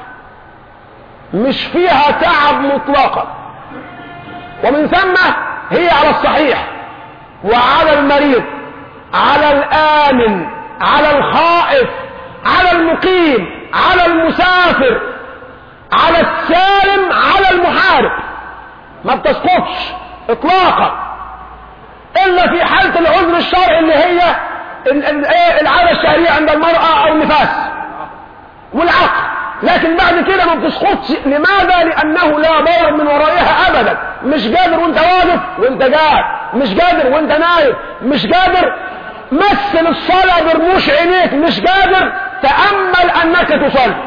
S3: مش فيها تعب مطلقا ومن ثم هي على الصحيح وعلى المريض على الآمن على الخائف على المقيم على المسافر على السالم على المحارب ما بتسقطش اطلاقا الا في حالة العذر الشرعي اللي هي ال- ال- إيه العادة الشهرية عند المرأة او النفاس والعقل لكن بعد كده ما بتسقطش لماذا لانه لا ضرر من ورائها ابدا مش قادر وانت واقف وانت قاعد مش قادر وانت نايم مش قادر مثل الصلاة برموش عينيك مش قادر تأمل انك تصلي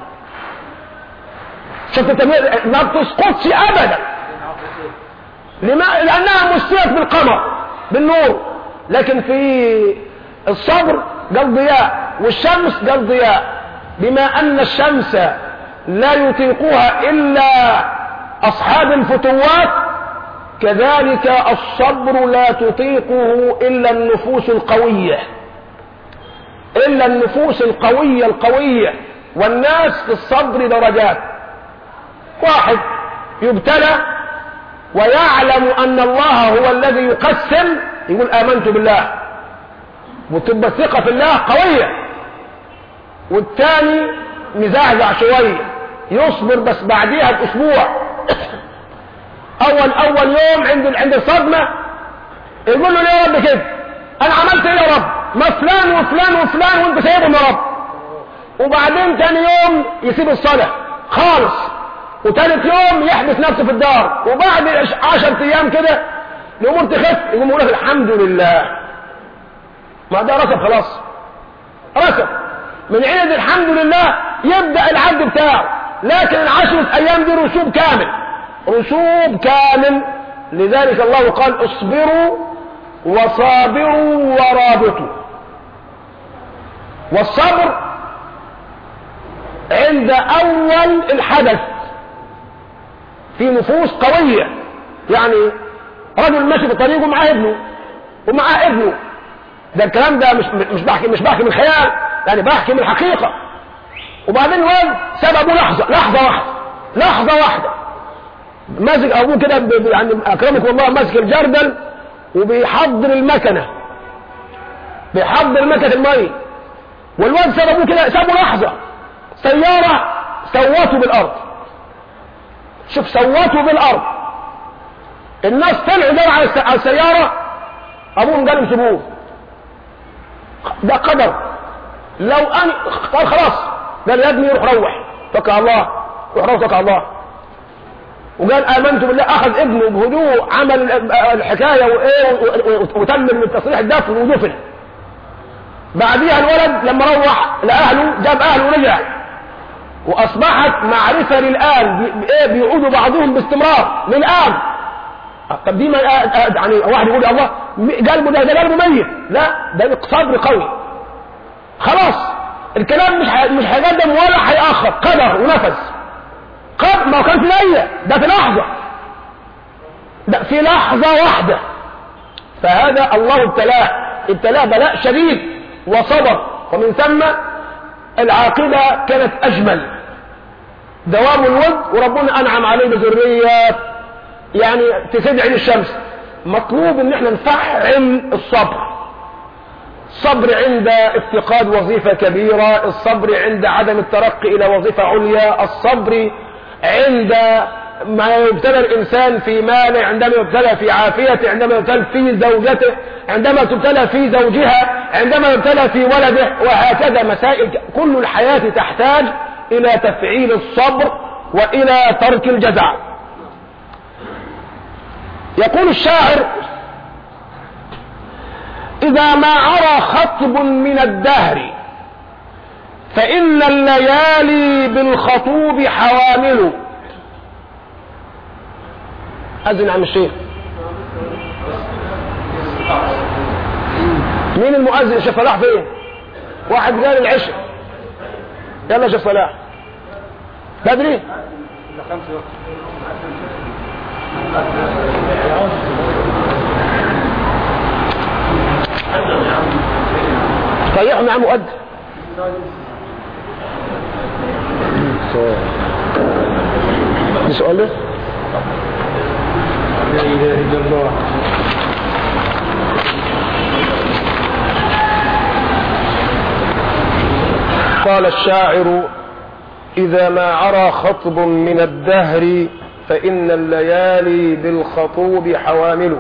S3: شفت التمرين ما بتسقطش ابدا لما لانها مسيرة بالقمر بالنور لكن في الصبر قال ضياء والشمس قال ضياء بما ان الشمس لا يطيقها الا اصحاب الفتوات كذلك الصبر لا تطيقه الا النفوس القوية الا النفوس القوية القوية والناس في الصبر درجات واحد يبتلى ويعلم ان الله هو الذي يقسم يقول امنت بالله وتبقى الثقة في الله قوية والتاني مزعزع شوية يصبر بس بعديها باسبوع اول اول يوم عند عند الصدمة يقول له ليه يا رب كده انا عملت ايه يا رب ما فلان وفلان وفلان وانت سايبهم يا رب وبعدين تاني يوم يسيب الصلاة خالص وتالت يوم يحبس نفسه في الدار وبعد عشر ايام كده الامور تخف يقوم يقول لك الحمد لله ما ده رسب خلاص رسب من عيد الحمد لله يبدأ العد بتاعه لكن العشرة ايام دي رسوب كامل رسوب كامل لذلك الله قال اصبروا وصابروا ورابطوا والصبر عند اول الحدث في نفوس قوية يعني رجل ماشي في الطريق ومعاه ابنه ومعاه ابنه ده الكلام ده مش مش بحكي مش بحكي من خيال يعني بحكي من الحقيقه وبعدين الواد ساب ابوه لحظه لحظه واحده لحظه واحده ماسك ابوه كده ب- ب- يعني اكرمكم الله ماسك الجردل وبيحضر المكنه بيحضر مكنه الميه والواد ساب ابوه كده سابه لحظه سياره سوته بالارض شوف سوته بالارض الناس طلعوا دور على الس- على السياره ابوهم قال لهم سيبوه ده قدر لو ان قال خلاص قال يا ابني روح روح توكل على الله روح روح توكل على الله وقال امنت بالله اخذ ابنه بهدوء عمل الحكايه وايه و- و- وتم من تصريح الدفن ودفن بعديها الولد لما روح لاهله جاب اهله ورجع واصبحت معرفه للان بي- بايه بيعودوا بعضهم باستمرار للان طب دي ما يعني واحد يقول يا الله م- قلبه ده ده قلبه ميت لا ده صبر قوي خلاص الكلام مش ح- مش هيقدم ولا هيأخر قدر ونفذ قد ما هو كان في نية ده في لحظة ده في لحظة واحدة فهذا الله ابتلاه ابتلاه بلاء شديد وصبر ومن ثم العاقبة كانت أجمل دوام الود وربنا أنعم عليه بذرية يعني تسد عين الشمس مطلوب ان احنا نفعل الصبر الصبر عند افتقاد وظيفة كبيرة الصبر عند عدم الترقي إلى وظيفة عليا الصبر عند ما يبتلى الإنسان في ماله عندما يبتلى في عافيته عندما يبتلى في زوجته عندما تبتلى في زوجها عندما يبتلى في ولده وهكذا مسائل كل الحياة تحتاج إلى تفعيل الصبر وإلى ترك الجزع يقول الشاعر إذا ما عرى خطب من الدهر فإن الليالي بالخطوب حوامل أذن عم الشيخ مين المؤذن يا شيخ صلاح فين واحد قال العشاء يلا يا شيخ صلاح بدري طيحوا معاه مؤذن في سؤال ده؟ لا اله الا الله قال الشاعر إذا ما عرى خطب من الدهر فإن الليالي بالخطوب حوامل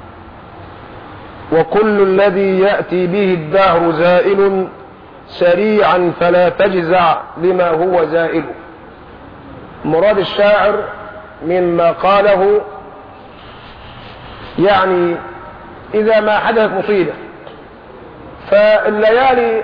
S3: وكل الذي يأتي به الدهر زائل سريعا فلا تجزع لما هو زائل مراد الشاعر مما قاله يعني إذا ما حدثت مصيبة فالليالي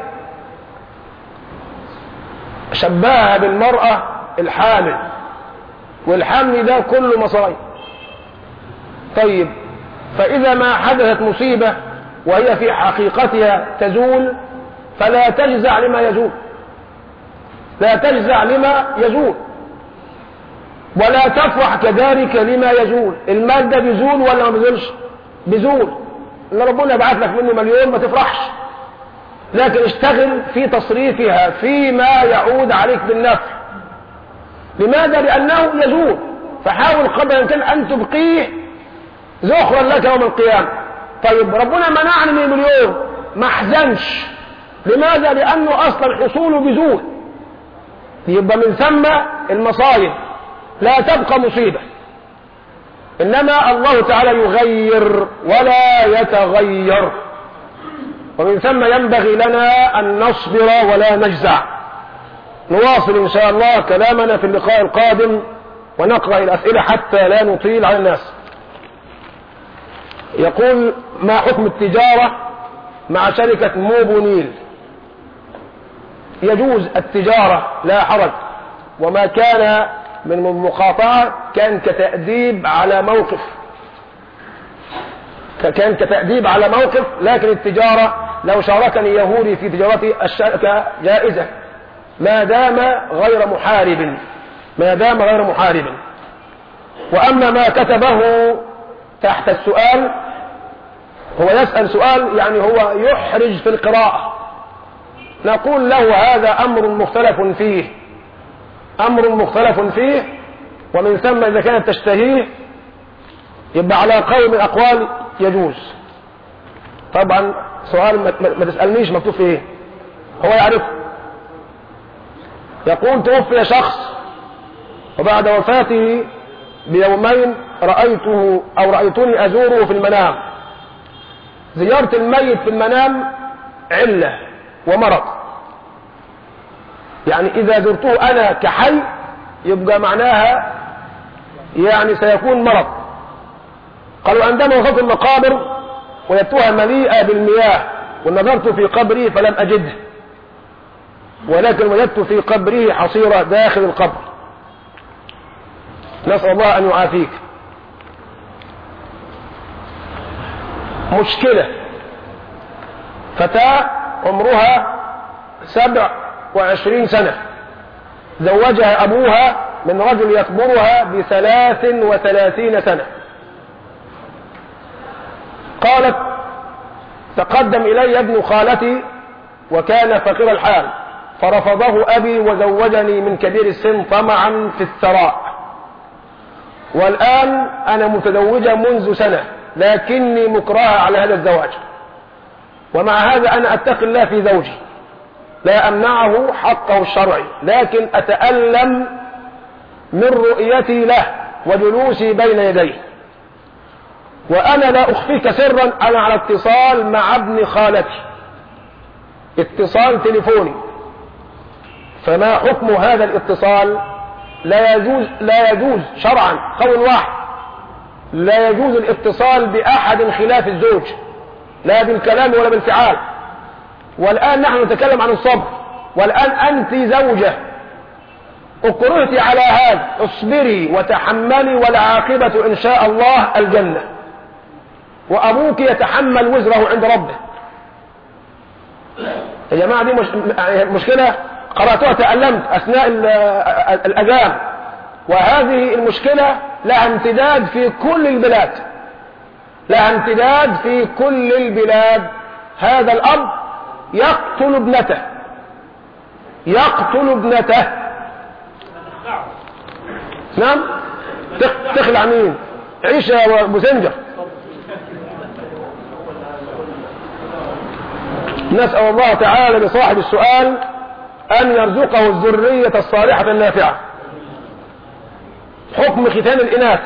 S3: شبهها بالمرأة الحامل والحمل ده كله مصايب طيب فإذا ما حدثت مصيبة وهي في حقيقتها تزول فلا تجزع لما يزول لا تجزع لما يزول ولا تفرح كذلك لما يزول المال ده بيزول ولا ما بيزولش بيزول ان ربنا يبعث لك منه مليون ما تفرحش لكن اشتغل في تصريفها فيما يعود عليك بالنفع لماذا لانه يزول فحاول قدر الامكان ان تبقيه زخرا لك يوم القيامه طيب ربنا منعني من المليون ما احزنش لماذا لانه اصلا حصوله بيزول يبقى من ثم المصايب لا تبقى مصيبة إنما الله تعالى يغير ولا يتغير ومن ثم ينبغي لنا أن نصبر ولا نجزع نواصل إن شاء الله كلامنا في اللقاء القادم ونقرأ الأسئلة حتى لا نطيل على الناس يقول ما حكم التجارة مع شركة موبونيل يجوز التجارة لا حرج وما كان من المقاطعة كان كتأديب على موقف كان كتأديب على موقف لكن التجارة لو شاركني يهودي في تجارتي الشركة جائزة ما دام غير محارب ما دام غير محارب وأما ما كتبه تحت السؤال هو يسأل سؤال يعني هو يحرج في القراءة نقول له هذا أمر مختلف فيه أمر مختلف فيه ومن ثم إذا كانت تشتهيه يبقى على قول من الأقوال يجوز طبعا سؤال ما, ما تسألنيش مكتوب فيه هو يعرفه يقول توفي شخص وبعد وفاته بيومين رأيته أو رأيتني أزوره في المنام زيارة الميت في المنام علة ومرض يعني إذا زرته أنا كحي يبقى معناها يعني سيكون مرض قالوا عندما وصلت المقابر وجدتها مليئة بالمياه ونظرت في قبري فلم أجده ولكن وجدت في قبره حصيرة داخل القبر نسأل الله أن يعافيك مشكلة فتاة عمرها سبع وعشرين سنة زوجها أبوها من رجل يكبرها بثلاث وثلاثين سنة قالت تقدم إلي ابن خالتي وكان فقير الحال فرفضه أبي وزوجني من كبير السن طمعا في الثراء والآن أنا متزوجة منذ سنة لكني مكرهة على هذا الزواج ومع هذا أنا أتقي الله في زوجي لا أمنعه حقه الشرعي لكن أتألم من رؤيتي له وجلوسي بين يديه وأنا لا أخفيك سرا أنا على اتصال مع ابن خالتي اتصال تليفوني فما حكم هذا الاتصال لا يجوز لا يجوز شرعا قول واحد لا يجوز الاتصال بأحد خلاف الزوج لا بالكلام ولا بالفعال والآن نحن نتكلم عن الصبر والآن أنت زوجة أكرهت على هذا اصبري وتحملي والعاقبة إن شاء الله الجنة وأبوك يتحمل وزره عند ربه يا جماعة دي مش... مشكلة قرأتها تألمت أثناء الأذان وهذه المشكلة لها امتداد في كل البلاد لها امتداد في كل البلاد هذا الأب يقتل ابنته يقتل ابنته نعم تخلع مين عيشة وابو سنجر نسأل الله تعالى لصاحب السؤال أن يرزقه الذرية الصالحة النافعة حكم ختان الإناث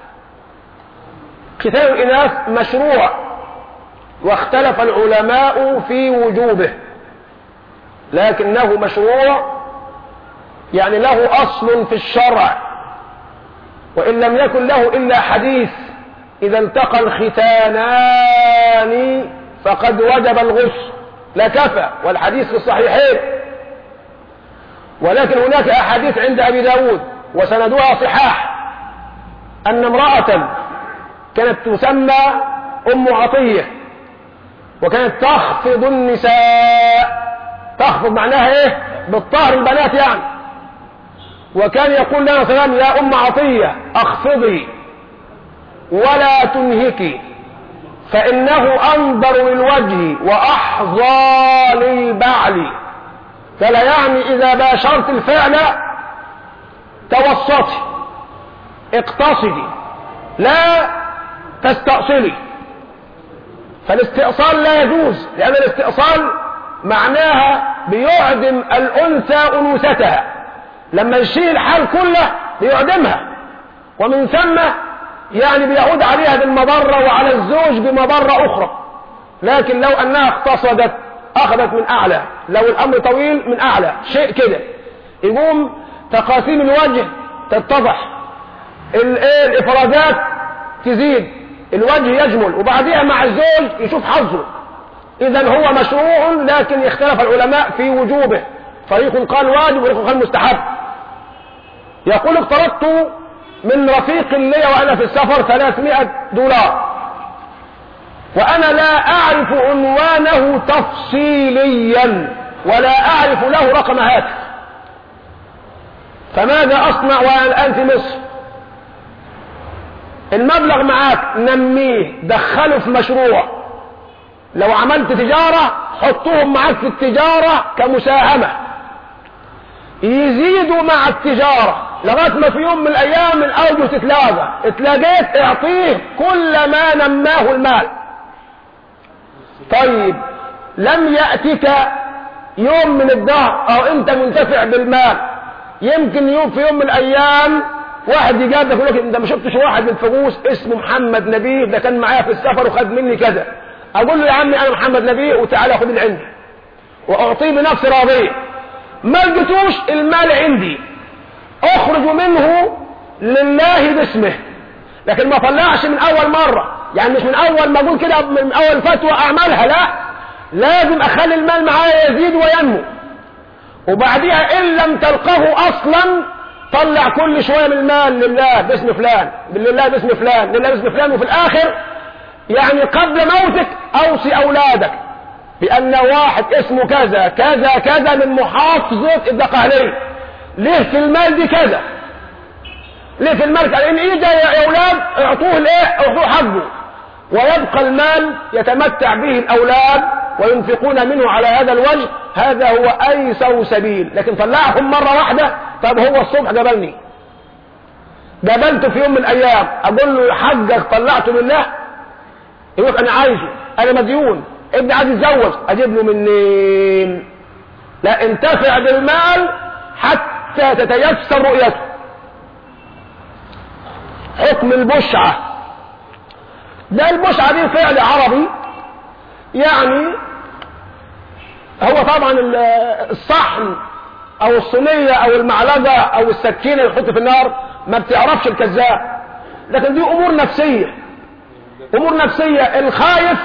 S3: ختان الإناث مشروع واختلف العلماء في وجوبه لكنه مشروع يعني له أصل في الشرع وإن لم يكن له إلا حديث إذا التقى الختانان فقد وجب الغسل لكفى والحديث في الصحيحين ولكن هناك أحاديث عند أبي داود وسندها صحاح أن امرأة كانت تسمى أم عطية وكانت تخفض النساء تخفض معناها ايه بالطهر البنات يعني وكان يقول لنا سلام يا أم عطية أخفضي ولا تنهكي فإنه أنظر للوجه وأحظى للبعل فلا يعني إذا باشرت الفعل توسطي اقتصدي لا تستأصلي فالاستئصال لا يجوز لأن الاستئصال معناها بيعدم الأنثى أنوثتها لما يشيل الحال كله بيعدمها ومن ثم يعني بيعود عليها بالمضرة وعلى الزوج بمضرة أخرى لكن لو أنها اقتصدت أخذت من أعلى لو الأمر طويل من أعلى شيء كده يقوم تقاسيم الوجه تتضح الإفرازات تزيد الوجه يجمل وبعدها مع الزوج يشوف حظه إذا هو مشروع لكن اختلف العلماء في وجوبه فريق قال واجب وفريق قال مستحب يقول اقترضت من رفيق لي وأنا في السفر 300 دولار وأنا لا أعرف عنوانه تفصيليا ولا أعرف له رقم هاتف فماذا أصنع وأنا الآن في مصر المبلغ معاك نميه دخله في مشروع لو عملت تجارة حطوهم معاك في التجارة كمساهمة يزيدوا مع التجارة لغاية ما في يوم من الأيام الأوجه تتلاقى اتلاقيت اعطيه كل ما نماه المال طيب لم يأتك يوم من الدهر أو أنت منتفع بالمال يمكن يوم في يوم من الأيام واحد يجاب يقول لك انت ما شفتش واحد من الفغوس اسمه محمد نبيه ده كان معايا في السفر وخد مني كذا اقول له يا عمي انا محمد نبيه وتعالى خد اللي عندي واعطيه بنفس راضيه ما لقيتوش المال عندي اخرج منه لله باسمه لكن ما طلعش من اول مرة يعني مش من اول ما اقول كده من اول فتوى اعملها لا لازم اخلي المال معايا يزيد وينمو وبعديها ان لم تلقه اصلا طلع كل شوية من المال لله باسم فلان لله باسم فلان لله باسم فلان وفي الاخر يعني قبل موتك اوصي اولادك بان واحد اسمه كذا كذا كذا من محافظة الدقهلية ليه في المال دي كذا ليه في المال كذا ان اجى يا اولاد اعطوه الايه اعطوه حقه ويبقى المال يتمتع به الاولاد وينفقون منه على هذا الوجه هذا هو ايسر سبيل لكن طلعهم مرة واحدة طب هو الصبح قابلني قابلته في يوم من الايام اقول له حقك طلعته لله يقول انا عايزه انا مديون ابني عايز يتزوج اجيب له منين لا انتفع بالمال حتى تتيسر رؤيته حكم البشعة ده البشعة دي فعل عربي يعني هو طبعا الصحن او الصينية او المعلقة او السكينة اللي تحط في النار ما بتعرفش الكذاب لكن دي امور نفسية امور نفسية الخايف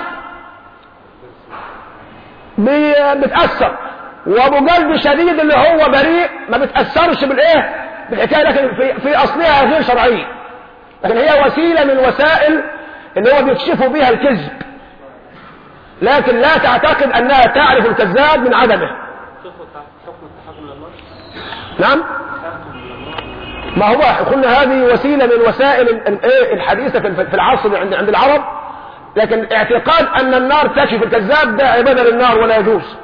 S3: بتأثر وابو قلب شديد اللي هو بريء ما بتأثرش بالايه بالحكاية لكن في, في اصلها غير شرعية لكن هي وسيلة من وسائل اللي هو بيكشفوا بها الكذب لكن لا تعتقد انها تعرف الكذاب من عدمه نعم ما هو قلنا هذه وسيلة من وسائل الحديثة في العصر عند عند العرب لكن اعتقاد ان النار تكشف الكذاب ده عبادة للنار ولا يجوز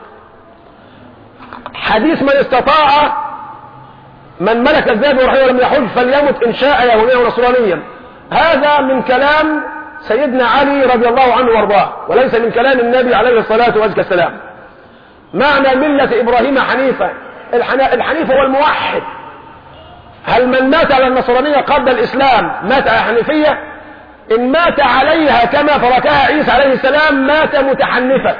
S3: حديث من استطاع من ملك الذهب ورحمه ولم يحج فليمت ان شاء يهوديا ونصرانيا هذا من كلام سيدنا علي رضي الله عنه وارضاه وليس من كلام النبي عليه الصلاة والسلام معنى ملة ابراهيم حنيفة الحنيف هو الموحد هل من مات على النصرانية قبل الاسلام مات على حنيفية ان مات عليها كما تركها عيسى عليه السلام مات متحنفا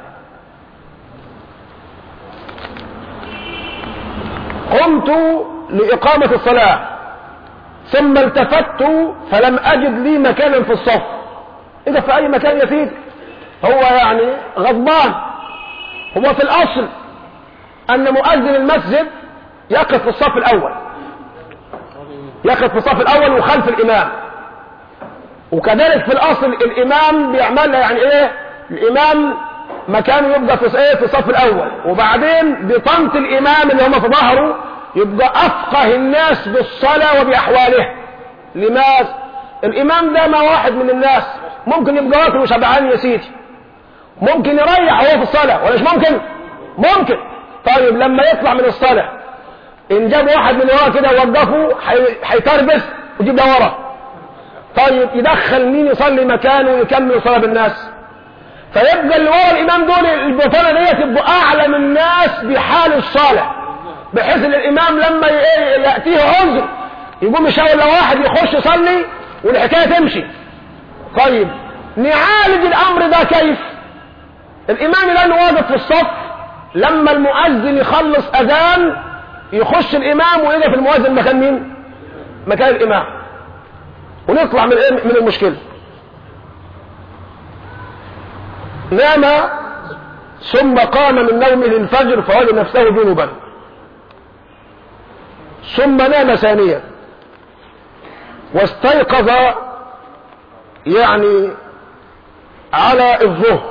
S3: قمت لإقامة الصلاة ثم التفت فلم أجد لي مكانا في الصف إذا في أي مكان يفيد هو يعني غضبان هو في الأصل أن مؤذن المسجد يقف في الصف الأول يقف في الصف الأول وخلف الإمام وكذلك في الأصل الإمام بيعملها يعني إيه الإمام مكانه يبقى في ايه في الصف الاول وبعدين بطنط الامام اللي هم في ظهره يبقى افقه الناس بالصلاة وباحوالها لماذا الامام ده ما واحد من الناس ممكن يبقى واكل وشبعان يا سيدي ممكن يريح وهو في الصلاة ولا مش ممكن ممكن طيب لما يطلع من الصلاة ان جاب واحد من وراه كده ووقفه هيتربس ويجيب ده ورا طيب يدخل مين يصلي مكانه ويكمل صلاة بالناس فيبقى اللي ورا الامام دول البطانه ديت يبقوا اعلم الناس بحال الصالح بحيث ان الامام لما ياتيه عذر يقوم يشاور لواحد يخش يصلي والحكايه تمشي طيب نعالج الامر ده كيف الامام لانه واقف في الصف لما المؤذن يخلص اذان يخش الامام ويقف المؤذن مكان مين مكان الامام ونطلع من من المشكله نام ثم قام من نومه الفجر فوجد نفسه جنبا ثم نام ثانيا واستيقظ يعني على الظهر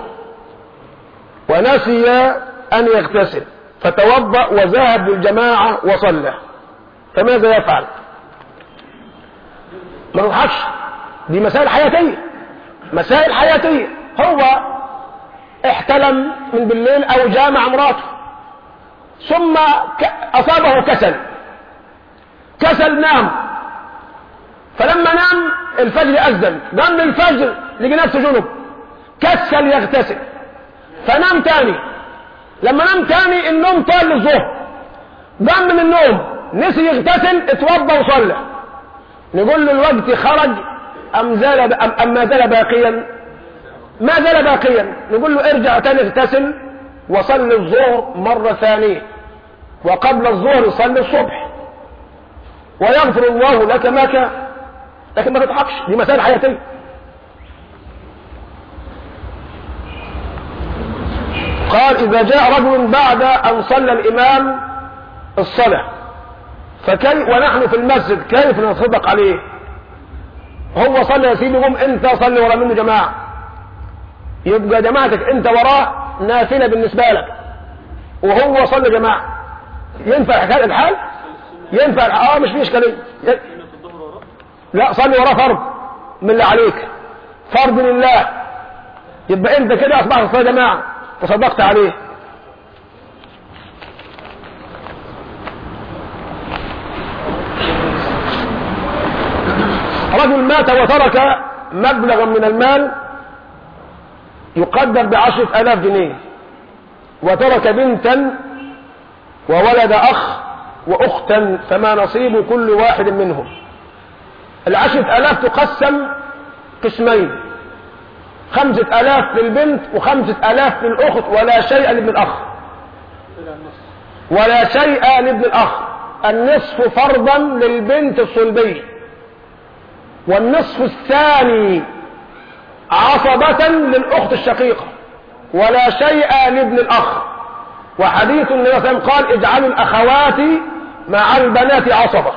S3: ونسي أن يغتسل فتوضأ وذهب للجماعة وصلى فماذا يفعل ما نضحكش دي مسائل حياتية مسائل حياتية هو احتلم من بالليل او جامع مراته ثم اصابه كسل كسل نام فلما نام الفجر اذن قام الفجر لقي نفسه جنب كسل يغتسل فنام تاني لما نام تاني النوم طال للظهر قام من النوم نسي يغتسل اتوضى وصلى نقول له الوقت خرج ام زال أم, أم ما زال باقيا ما زال باقيا نقول له ارجع تاني اغتسل وصل الظهر مرة ثانية وقبل الظهر صلي الصبح ويغفر الله لك ما كان لكن ما تضحكش دي مسائل حياتية قال إذا جاء رجل بعد أن صلى الإمام الصلاة فكيف ونحن في المسجد كيف نصدق عليه هو صلى يا سيدي قوم انت صلي ورا منه جماعة يبقى جماعتك انت وراه نافلة بالنسبة لك وهو صلى جماعة ينفع حكاية الحال ينفع اه مش فيه اشكالية ي- لا صلي وراه فرض من اللي عليك فرض لله يبقى انت كده اصبحت صلاه جماعه تصدقت عليه رجل مات وترك مبلغا من المال يقدر بعشرة آلاف جنيه وترك بنتا وولد أخ وأختا فما نصيب كل واحد منهم العشرة آلاف تقسم قسمين خمسة آلاف للبنت وخمسة آلاف للأخت ولا شيء لابن الأخ ولا شيء لابن الأخ النصف فرضا للبنت الصلبية والنصف الثاني عصبة للأخت الشقيقة ولا شيء لابن الأخ وحديث النبي صلى الله عليه وسلم قال اجعلوا الأخوات مع البنات عصبة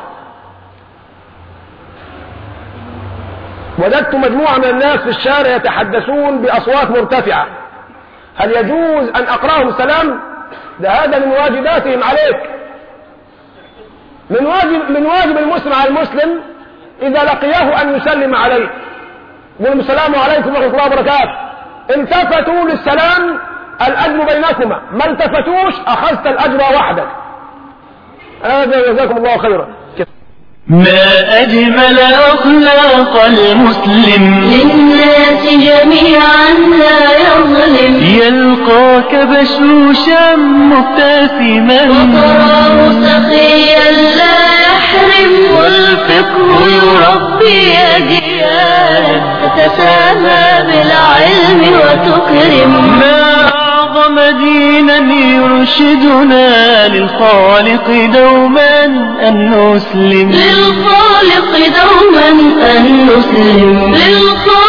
S3: وجدت مجموعة من الناس في الشارع يتحدثون بأصوات مرتفعة هل يجوز أن أقرأهم السلام ده هذا من واجباتهم عليك من واجب من واجب المسلم على المسلم إذا لقيه أن يسلم عليه يقول السلام عليكم ورحمة الله وبركاته التفتوا للسلام الأجر بينكما ما التفتوش أخذت الأجر وحدك هذا جزاكم الله خيرا
S2: ما أجمل أخلاق المسلم
S4: للناس جميعا لا يظلم
S2: يلقاك بشوشا مبتسما
S4: وتراه سخيا لا يحرم
S2: والفقه يربي أجيالا
S4: تتسامى بالعلم وتكرم
S2: ما أعظم دينا يرشدنا للخالق دوما أن نسلم
S4: للخالق دوما أن نسلم للخالق